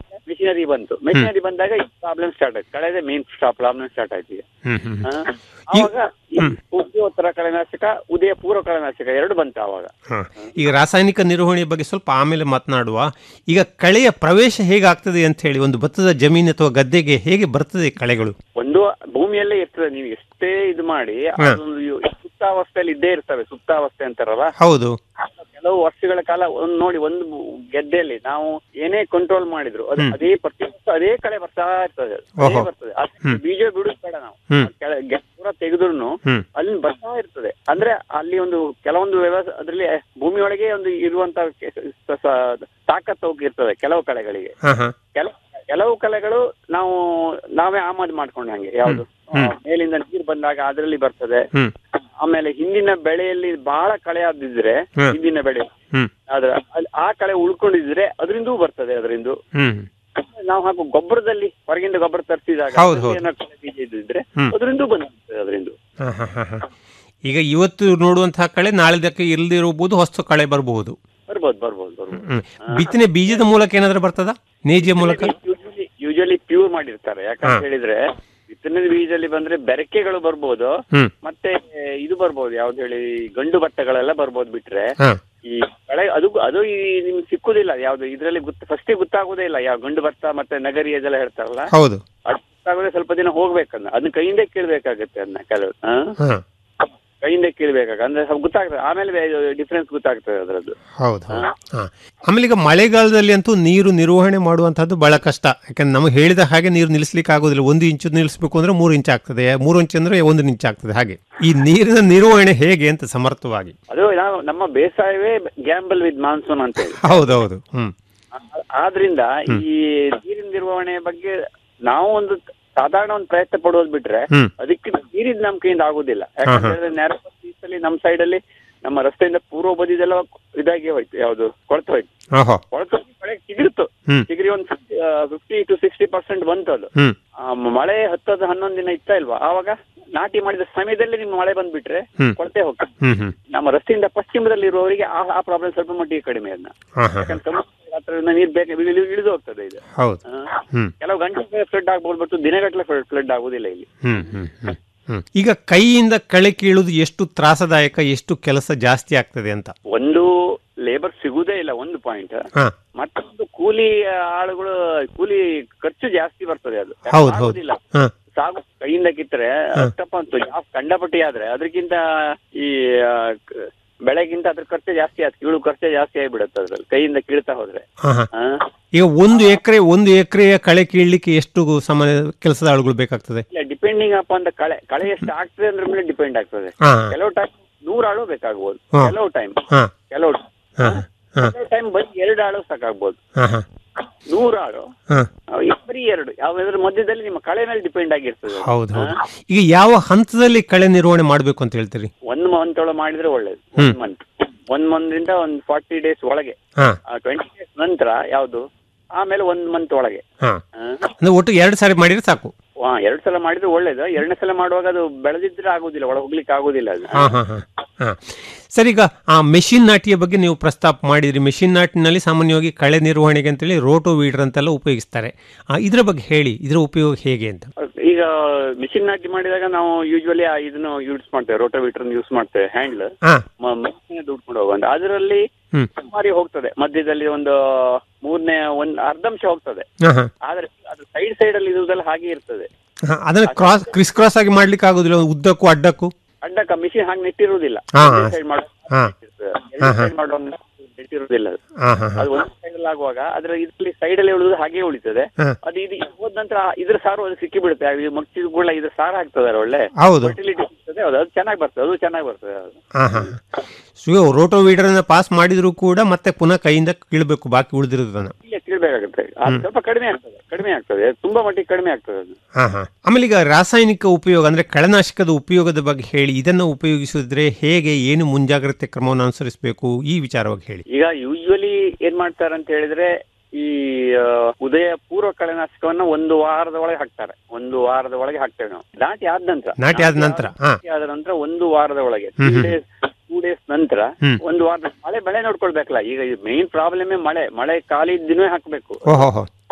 ಮೆಷಿನರಿ ಬಂತು ಮೆಷಿನರಿ ಬಂದಾಗ ಈ ಪ್ರಾಬ್ಲಮ್ ಸ್ಟಾರ್ಟ್ ಆಯ್ತು ಕಳೆದ ಮೇನ್ ಪ್ರಾಬ್ಲಮ್ ಸ್ಟಾರ್ಟ್ ಆಯ್ತು ಈಗ ಹ್ಮ್ ಹ್ಮ್ ಆ, ಆವಾಗ ಈ ಉದ್ಯೋತ್ತರ ಕಳೆನಾಶಕ ಉದಯ ಪೂರ್ವ ಕಳೆನಾಶಕ ಎರಡು ಬಂತು ಆವಾಗ ಹ. ಈಗ ರಾಸಾಯನಿಕ ನಿರ್ವಹಣೆ ಬಗ್ಗೆ ಸ್ವಲ್ಪ ಆಮೇಲೆ ಮಾತನಾಡುವ ಈಗ ಕಳೆಯ ಪ್ರವೇಶ ಹೇಗಾಗ್ತದೆ ಅಂತ ಹೇಳಿ ಒಂದು ಭತ್ತದ ಜಮೀನು ಅಥವಾ ಗದ್ದೆಗೆ ಹೇಗೆ ಬರ್ತದೆ ಕಳೆಗಳು ಒಂದು ಭೂಮಿಯಲ್ಲೇ ಇರ್ತದೆ ನೀವು ಎಷ್ಟೇ ಇದು ಮಾಡಿ ಹಾ. ಅದೊಂದು ಯು- ಸುಪ್ತಾವಸ್ಥೆಯಲ್ಲಿ ಇದ್ದೇ ಇರ್ತವೆ ಸುಪ್ತಾವಸ್ಥೆ ಅಂತಾರಲ್ಲ ಹೌದು ಕೆಲವು ವರ್ಷಗಳ ಕಾಲ ಒಂದ್ ನೋಡಿ ಒಂದು ಗೆದ್ದೆಯಲ್ಲಿ ನಾವು ಏನೇ ಕಂಟ್ರೋಲ್ ಮಾಡಿದ್ರು ಅದು ಹ್ಮ್. ಅದೇ ಪ್ರತಿ ವರ್ಷ ಅದೇ ಕಳೆ ಬರ್ತಾ ಇರ್ತದೆ ಅದು. ಅದೇ ಓಹೋ. ಬರ್ತದೆ ಅದಕ್ಕೆ ಹ್ಮ್. ಬೀಜ ಬಿಡುದು ಬೇಡ ನಾವು ಹ್ಮ್. ಕೆಳ- ಗೆ- ಪೂರ ತೆಗೆದ್ರು ಹ್ಮ್. ಅಲ್ಲಿ ಬರ್ತಾ ಇರ್ತದೆ ಅಂದ್ರೆ ಅಲ್ಲಿ ಒಂದು ಕೆಲವೊಂದು ವ್ಯವಸ್ಥೆ ಅದ್ರಲ್ಲಿ ಭೂಮಿಯೊಳಗೆ ಒಂದು ಇರುವಂತ ಕೆ- ಸ- ಸ- ತಾಕತ್ತು ಇರ್ತದೆ ಕೆಲವು ಕಳೆಗಳಿಗೆ ಹ ಹ ಕೆಲವು ಕೆಲವು ಕಲೆಗಳು ನಾವು ನಾವೇ ಆಮದು ಮಾಡ್ಕೊಂಡ ಹಂಗೆ ಯಾವುದು ಹ್ಮ್. ಮೇಲಿಂದ ನೀರು ಬಂದಾಗ ಅದರಲ್ಲಿ ಬರ್ತದೆ ಹ್ಮ್ ಆಮೇಲೆ ಹಿಂದಿನ ಬೆಳೆಯಲ್ಲಿ ಬಹಳ ಕಳೆ ಆದಿದ್ರೆ ಹ್ಮ್. ಹಿಂದಿನ ಬೆಳೆ ಹ್ಮ್ ಅದ್ರ ಅಲ್- ಆ ಕಳೆ ಉಳ್ಕೊಂಡಿದ್ರೆ ಅದರಿಂದೂ ಬರ್ತದೆ ಅದರಿಂದ ಹ್ಮ್ ನಾವು ಹಾಕೋ ಗೊಬ್ಬರದಲ್ಲಿ ಹೊರಗಿಂದ ಗೊಬ್ಬರ ತರಿಸಿದಾಗ ಹೌದು, ಹೌದು. ಕಳೆ ಬೀಜ ಇದ್ದಿದ್ರೆ ಹ್ಮ್. ಅದರಿಂದೂ ಬಂದಿರ್ತದೆ ಅದರಿಂದ ಹ, ಹ, ಹ, ಹ. ಈಗ ಇವತ್ತು ನೋಡುವಂತಹ ಕಳೆ ನಾಳೆದಕ್ಕೆ ಇಲ್ಲದಿರಬಹುದು ಹೊಸ ಕಳೆ ಬರಬಹುದು ಬರ್ಬೋದು ಬರ್ಬೋದು ಬರ್ಬೋದು ಹ್ಮ್. ಬಿತ್ತನೆ ಬೀಜದ ಮೂಲಕ ಏನಾದ್ರೂ ಬರ್ತದ ನೇಜಿಯ ಮೂಲಕ ಯೂಶಲಿ ಯೂಶಲಿ ಪ್ಯೂರ್ ಮಾಡಿರ್ತಾರೆ ಯಾಕಂತ ಹಾ. ಹೇಳಿದ್ರೆ ಬಿತ್ತನೆ ಬೀಜದಲ್ಲಿ ಬಂದ್ರೆ ಬೆರಕೆಗಳು ಬರ್ಬೋದು ಹ್ಮ್ ಮತ್ತೆ ಇದು ಬರ್ಬೋದು ಯಾವ್ದು ಹೇಳಿ ಗಂಡು ಭತ್ತಗಳೆಲ್ಲ ಬರ್ಬೋದು ಬಿಟ್ರೆ ಹ ಈ ಕಳೆ ಅದು ಅದು ಈ ನಿಮ್ಗೆ ಸಿಕ್ಕುದಿಲ್ಲ ಯಾವ್ದು ಇದ್ರಲ್ಲಿ ಗೊತ್ತ ಫಸ್ಟ್ ಗೊತ್ತಾಗೋದೇ ಇಲ್ಲ ಯಾವ ಗಂಡು ಭತ್ತ ಮತ್ತೆ ನಗರಿ ಅದೆಲ್ಲ ಹೇಳ್ತಾರಲ್ಲ ಹೌದು ಅದು ಗೊತ್ತಾಗೋದೇ ಸ್ವಲ್ಪ ದಿನ ಹೋಗ್ಬೇಕನ್ನ ಅದನ್ನ ಕೈಯಿಂದ ಕೇಳ್ಬೇಕಾಗತ್ತೆ ಅದನ್ನ ಕೆಲವು ಹಾ? ಹ ಕೈಯಿಂದ ಕೇಳ್ಬೇಕಾಗ ಅಂದ್ರೆ ಸ್ವಲ್ಪ ಗೊತ್ತಾಗ್ತದೆ ಆಮೇಲೆ ಡಿಫ್ರೆನ್ಸ್ ಗೊತ್ತಾಗ್ತದೆ ಅದರದ್ದು ಹೌದು ಹೌದು ಹ. ಆಮೇಲೆ ಈಗ ಮಳೆಗಾಲದಲ್ಲಿ ಅಂತೂ ನೀರು ನಿರ್ವಹಣೆ ಮಾಡುವಂತಹದ್ದು ಬಹಳ ಕಷ್ಟ ಯಾಕಂದ್ರೆ ನಮಗೆ ಹೇಳಿದ ಹಾಗೆ ನೀರು ನಿಲ್ಲಿಸ್ಲಿಕ್ಕೆ ಆಗೋದಿಲ್ಲ ಒಂದು ಇಂಚು ನಿಲ್ಲಿಸಬೇಕು ಅಂದ್ರೆ ಮೂರು ಇಂಚ್ ಆಗ್ತದೆ ಮೂರು ಇಂಚ್ ಅಂದ್ರೆ ಒಂದು ಇಂಚ್ ಆಗ್ತದೆ ಹಾಗೆ ಈ ನೀರಿನ ನಿರ್ವಹಣೆ ಹೇಗೆ ಅಂತ ಸಮರ್ಥವಾಗಿ ಅದು ನಾವು ನಮ್ಮ ಬೇಸಾಯವೇ ಗ್ಯಾಂಬಲ್ ವಿತ್ ಮಾನ್ಸೂನ್ ಅಂತ ಹೇಳಿ ಹೌದೌದು ಹ್ಮ್ ಆ- ಆದ್ರಿಂದ ಈ ನೀರಿನ ನಿರ್ವಹಣೆ ಬಗ್ಗೆ ನಾವು ಒಂದು ಸಾಧಾರಣ ಒಂದು ಪ್ರಯತ್ನ ಪಡೋದು ಬಿಟ್ರೆ ಹ್ಮ್. ಅದಕ್ಕೆ ನೀರಿದ್ ನಮ್ ಕೈಯಿಂದ ಆಗುದಿಲ್ಲ ಹಾ, ಹಾ. ಯಾಕಂದ್ರೆ ನೇರದಲ್ಲಿ ನಮ್ಮ ಸೈಡ್ ಅಲ್ಲಿ ನಮ್ಮ ರಸ್ತೆಯಿಂದ ಪೂರ್ವ ಬದಿದೆಲ್ಲ ಇದಾಗಿ ಹೋಯ್ತು ಯಾವ್ದು ಕೊಳ್ತು ಹೋಯ್ತು ಓಹೋ ಕೊಳ್ತು ಮಳೆ ಚಿಗುರಿತು ಹ್ಮ್. ಚಿಗುರಿ ಒಂದು ಫಿಫ್ಟಿ ಟು ಸಿಕ್ಸ್ಟಿ ಪರ್ಸೆಂಟ್ ಬಂತು ಅದು ಹ್ಮ್ ಆ, ಮಳೆ ಹತ್ತದ ಹನ್ನೊಂದು ದಿನ ಇತ್ತ ಇಲ್ವಾ ಆವಾಗ ನಾಟಿ ಮಾಡಿದ ಸಮಯದಲ್ಲಿ ನಿಮ್ಗೆ ಮಳೆ ಬಂದ್ಬಿಟ್ರೆ ಹ್ಮ್. ಕೊಳತೆ ಹೋಗ್ತದೆ ಹ್ಮ್ ಹ್ಮ್ ನಮ್ಮ ರಸ್ತೆಯಿಂದ ಪಶ್ಚಿಮದಲ್ಲಿ ಇರುವವರಿಗೆ ಆ ಆ ಪ್ರಾಬ್ಲಮ್ ಸ್ವಲ್ಪ ಮಟ್ಟಿಗೆ ಕಡಿಮೆ ಅದನ್ನ ಹಾ ಹಾ ಯಾಕಂದ್ರೆ ಸಮುದ್ರ ಹತ್ರದಿಂದ ನೀರು ಬೇಗ ಇಳಿ- ಇಳಿದು ಹೋಗ್ತದೆ ಇದು ಹೌದು ಆ, ಹ್ಮ್ ಕೆಲವು ಗಂಟೆ ಫ್ಲಡ್ ಆಗ್ಬೋದು ಬಟ್ ದಿನಗಟ್ಟಲೆ ಫ್ಲಡ್ ಆಗುದಿಲ್ಲ ಇಲ್ಲಿ ಹ್ಮ್ ಹ್ಮ್ ಹ್ಮ್ ಹ್ಮ್ ಈಗ ಕೈಯಿಂದ ಕಳೆ ಕೀಳುದು ಎಷ್ಟು ತ್ರಾಸದಾಯಕ ಎಷ್ಟು ಕೆಲಸ ಜಾಸ್ತಿ ಆಗ್ತದೆ ಅಂತ ಒಂದು ಲೇಬರ್ ಸಿಗುದೇ ಇಲ್ಲ ಒಂದು ಪಾಯಿಂಟ್ ಹಾ ಮತ್ತೊಂದು ಕೂಲಿ ಆಳುಗಳು ಕೂಲಿ ಖರ್ಚು ಜಾಸ್ತಿ ಬರ್ತದೆ ಅದು ಹೌದು ಹೌದು ಆಗುದಿಲ್ಲ ಹಾ ಸಾಗು ಕೈಯಿಂದ ಕಿತ್ತರೆ ಅಷ್ಟಪ್ಪ ಅಂತ ಜಾಸ್ತಿ ಕಂಡಪಟ್ಟಿ ಆದ್ರೆ ಅದಕ್ಕಿಂತ ಈ ಆ, ಕ- ಬೆಳೆಗಿಂತ ಅದ್ರ ಖರ್ಚು ಜಾಸ್ತಿ ಆಯ್ತು ಕೀಳು ಖರ್ಚು ಜಾಸ್ತಿ ಆಗಿಬಿಡುತ್ತೆ ಅದ್ರಲ್ಲಿ ಕೈಯಿಂದ ಕೀಳ್ತಾ ಹೋದ್ರೆ ಹಾ ಹಾ ಆ? ಈಗ ಒಂದು ಎಕರೆ ಒಂದು ಎಕರೆಯ ಕಳೆ ಕೀಳ್ಲಿಕ್ಕೆ ಎಷ್ಟು ಸಾಮಾನ್ಯ ಕೆಲಸದ ಆಳುಗಳು ಬೇಕಾಗ್ತದೆ ಇಲ್ಲ ಡಿಪೆಂಡಿಂಗ್ ಅಪ್ ಅಂತ ಕಳೆ ಕಳೆ ಎಷ್ಟು ಆಗ್ತದೆ ಅದ್ರ ಮೇಲೆ ಡಿಪೆಂಡ್ ಆಗ್ತದೆ ಹಾ. ಕೆಲವು ಟೈಮ್ ನೂರು ಆಳು ಬೇಕಾಗ್ಬೋದು ಹಾ. ಕೆಲವು ಟೈಮ್ ಹಾ ಕೆಲವು ಹಾ ಹಾ ಕೆಲವು ಟೈಮ್ ಬರೀ ಎರಡು ಆಳು ಸಾಕಾಗ್ಬೋದು ಹಾ ಹಾ ನೂರು ಆಳು ಹಾ ಅಹ್, ಬರೀ ಎರಡು ಯಾವ್ದಾದ್ರ ಮಧ್ಯದಲ್ಲಿ ನಿಮ್ಮ ಕಳೆ ಮೇಲೆ ಡಿಪೆಂಡ್ ಆಗಿರ್ತದೆ ಅದು. ಹೌದು ಹೌದು ಹಾ? ಈಗ ಯಾವ ಹಂತದಲ್ಲಿ ಕಳೆ ನಿರ್ವಹಣೆ ಮಾಡಬೇಕು ಅಂತ ಹೇಳ್ತೀರಿ ಒಂದ್ ಮಂತ್ ಒಳಗೆ ಮಾಡಿದ್ರೆ ಒಳ್ಳೇದು ಹ್ಮ್. ಒಂದ್ ಮಂತ್ ಒಂದ್ ಮಂತ್ ಇಂದ ಒಂದ್ ಫಾರ್ಟಿ ಡೇಸ್ ಒಳಗೆ ಹಾ ಟ್ವೆಂಟಿ ಡೇಸ್ ನಂತರ ಯಾವ್ದು ಆಮೇಲೆ ಒಂದ್ ಮಂತ್ ಒಳಗೆ ಹಾ ಆ? ಅಂದ್ರೆ ಒಟ್ಟು ಎರಡು ಸಾರಿ ಮಾಡಿದ್ರೆ ಸಾಕು ವಾ, ಎರಡ್ ಸಲ ಮಾಡಿದ್ರೆ ಒಳ್ಳೇದು ಎರಡನೇ ಸಲ ಮಾಡುವಾಗ ಅದು ಬೆಳೆದಿದ್ರೆ ಆಗುದಿಲ್ಲ ಒಳ ಹೋಗ್ಲಿಕ್ಕೆ ಆಗುದಿಲ್ಲ ಅದು ಹಾ ಹಾ ಹಾ ಹಾ ಸರ್ ಈಗ ಆ ಮೆಷಿನ್ ನಾಟಿಯ ಬಗ್ಗೆ ನೀವು ಪ್ರಸ್ತಾಪ ಮಾಡಿದ್ರಿ ಮೆಷಿನ್ ನಾಟಿನಲ್ಲಿ ಸಾಮಾನ್ಯವಾಗಿ ಕಳೆ ನಿರ್ವಹಣೆಗೆ ಅಂತೇಳಿ ರೋಟೋ ವೀಡರ್ ಅಂತೆಲ್ಲ ಉಪಯೋಗಿಸ್ತಾರೆ ಆ, ಇದ್ರ ಬಗ್ಗೆ ಹೇಳಿ ಇದರ ಉಪಯೋಗ ಹೇಗೆ ಅಂತ ಈಗ ಮಿಷಿನ್ ನಾಟಿ ಮಾಡಿದಾಗ ನಾವು ಯೂಶುವಲಿ ಇದನ್ನು ಯೂಸ್ ಮಾಡ್ತೇವೆ ರೋಟೋವೀಟರ್ ಯೂಸ್ ಮಾಡ್ತೇವೆ ಹ್ಯಾಂಡ್ಲ್ ಹಾ ಮಷಿನ್ ದುಡ್ಕೊಂಡು ಹೋಗುವಂತ ಅದರಲ್ಲಿ ಹ್ಮ್ ಸುಮಾರಿ ಹೋಗ್ತದೆ ಮಧ್ಯದಲ್ಲಿ ಒಂದು ಮೂರನೇ ಒಂದ್ ಅರ್ಧಂಶ ಹೋಗ್ತದೆ ಹಾ ಹಾ ಆದ್ರೆ ಅದು ಸೈಡ್ ಸೈಡ್ ಅಲ್ಲಿ ಇರುವುದೆಲ್ಲ ಹಾಗೆ ಇರ್ತದೆ ಹಾ, ಅದನ್ನ ಕ್ರಾಸ್ ಕ್ರಿಸ್ ಕ್ರಾಸ್ ಆಗಿ ಮಾಡ್ಲಿಕ್ಕೆ ಆಗುದಿಲ್ಲ ಉದ್ದಕ್ಕೂ ಅಡ್ಡಕ್ಕೂ ಅಡ್ಡಕ್ಕ ಮಿಷಿನ್ ಹಾಗೆ ನೆಟ್ಟಿರುವುದಿಲ್ಲ ಹಾ, ಸೈಡ್ ಮಾಡೋ ಹಾ ಹಾ, ಹಾ. ಸೈಡ್ ಮಾಡೋ ನೆಟ್ಟಿರುವುದಿಲ್ಲ ಅದು. ಹಾ ಹಾ ಹಾ ಅದು ಒಂದು ಸೈಡ್ ಅಲ್ಲಿ ಆಗುವಾಗ ಅದ್ರ ಇದ್ರಲ್ಲಿ ಸೈಡ್ ಅಲ್ಲಿ ಉಳಿದು ಹಾಗೆ ಉಳಿತದೆ ಹಾ. ಅದು ಇದು ಹೋದ ನಂತರ ಇದ್ರ ಸಾರು ಅದು ಸಿಕ್ಕಿ ಬಿಡುತ್ತೆ ಅದು ಮಗ್ಚಿದ ಕೂಡ ಇದ್ರ ಸಾರು ಆಗ್ತದೆ ಒಳ್ಳೆ ಹೌದು. ಫರ್ಟಿಲಿಟಿ ಸಿಗ್ತದೆ ಹೌದು ಅದು ಚೆನ್ನಾಗಿ ಬರ್ತದೆ ಅದು ಚೆನ್ನಾಗಿ ಬರ್ತದೆ ಅದು ಹಾ ಹಾ ಸೊ ರೋಟೋ ವೀಡರ್ ಪಾಸ್ ಮಾಡಿದ್ರು ಕೂಡ ಮತ್ತೆ ಪುನಃ ಕೈಯಿಂದ ಕೀಳ್ಬೇಕು ಬಾಕಿ ಉಳಿದಿರೋದನ್ನ ಇಲ್ಲೇ ಕೀಳ್ಬೇಕಾಗುತ್ತೆ ಅದು ಸ್ವಲ್ಪ ಕಡಿಮೆ ಆಗ್ತದೆ ಕಡಿಮೆ ಆಗ್ತದೆ ತುಂಬಾ ಮಟ್ಟಿಗೆ ಕಡಿಮೆ ಆಗ್ತದೆ ಅದು ಹಾ ಹಾ ಆಮೇಲೆ ಈಗ ರಾಸಾಯನಿಕ ಉಪಯೋಗ ಅಂದ್ರೆ ಕಳೆನಾಶಕದ ಉಪಯೋಗದ ಬಗ್ಗೆ ಹೇಳಿ ಇದನ್ನು ಉಪಯೋಗಿಸಿದ್ರೆ ಹೇಗೆ ಏನು ಮುಂಜಾಗ್ರತೆ ಕ್ರಮವನ್ನು ಅನುಸರಿಸಬೇಕು ಈ ವಿಚಾರವಾಗಿ ಹೇಳಿ ಈಗ ಯೂಶುವಲಿ ಏನ್ ಮಾಡ್ತಾರೆ ಅಂತ ಹೇಳಿದ್ರೆ ಈ ಆ, ಉದಯ ಪೂರ್ವ ಕಳೆನಾಶಕವನ್ನ ಒಂದು ವಾರದ ಒಳಗೆ ಹಾಕ್ತಾರೆ ಒಂದು ವಾರದ ಒಳಗೆ ಹಾಕ್ತೇವೆ ನಾವು ನಾಟಿ ಆದ ನಂತರ ನಾಟಿ ಆದ ನಂತರ ಹಾ ನಾಟಿ ಆದ ನಂತರ ಒಂದು ವಾರದ ಒಳಗೆ hmm two hmm. Days two days ನಂತರ ಹ್ಮ್. ಒಂದು ವಾರದ ಮಳೆ ಬೆಳೆ ನೋಡ್ಕೊಳ್ಬೇಕಲ್ಲ ಈಗ ಮೇನ್ ಪ್ರಾಬ್ಲಮ್ ಮಳೆ ಮಳೆ ಖಾಲಿ ದಿನವೇ ಹಾಕ್ಬೇಕು ಓಹೋ ಹೋ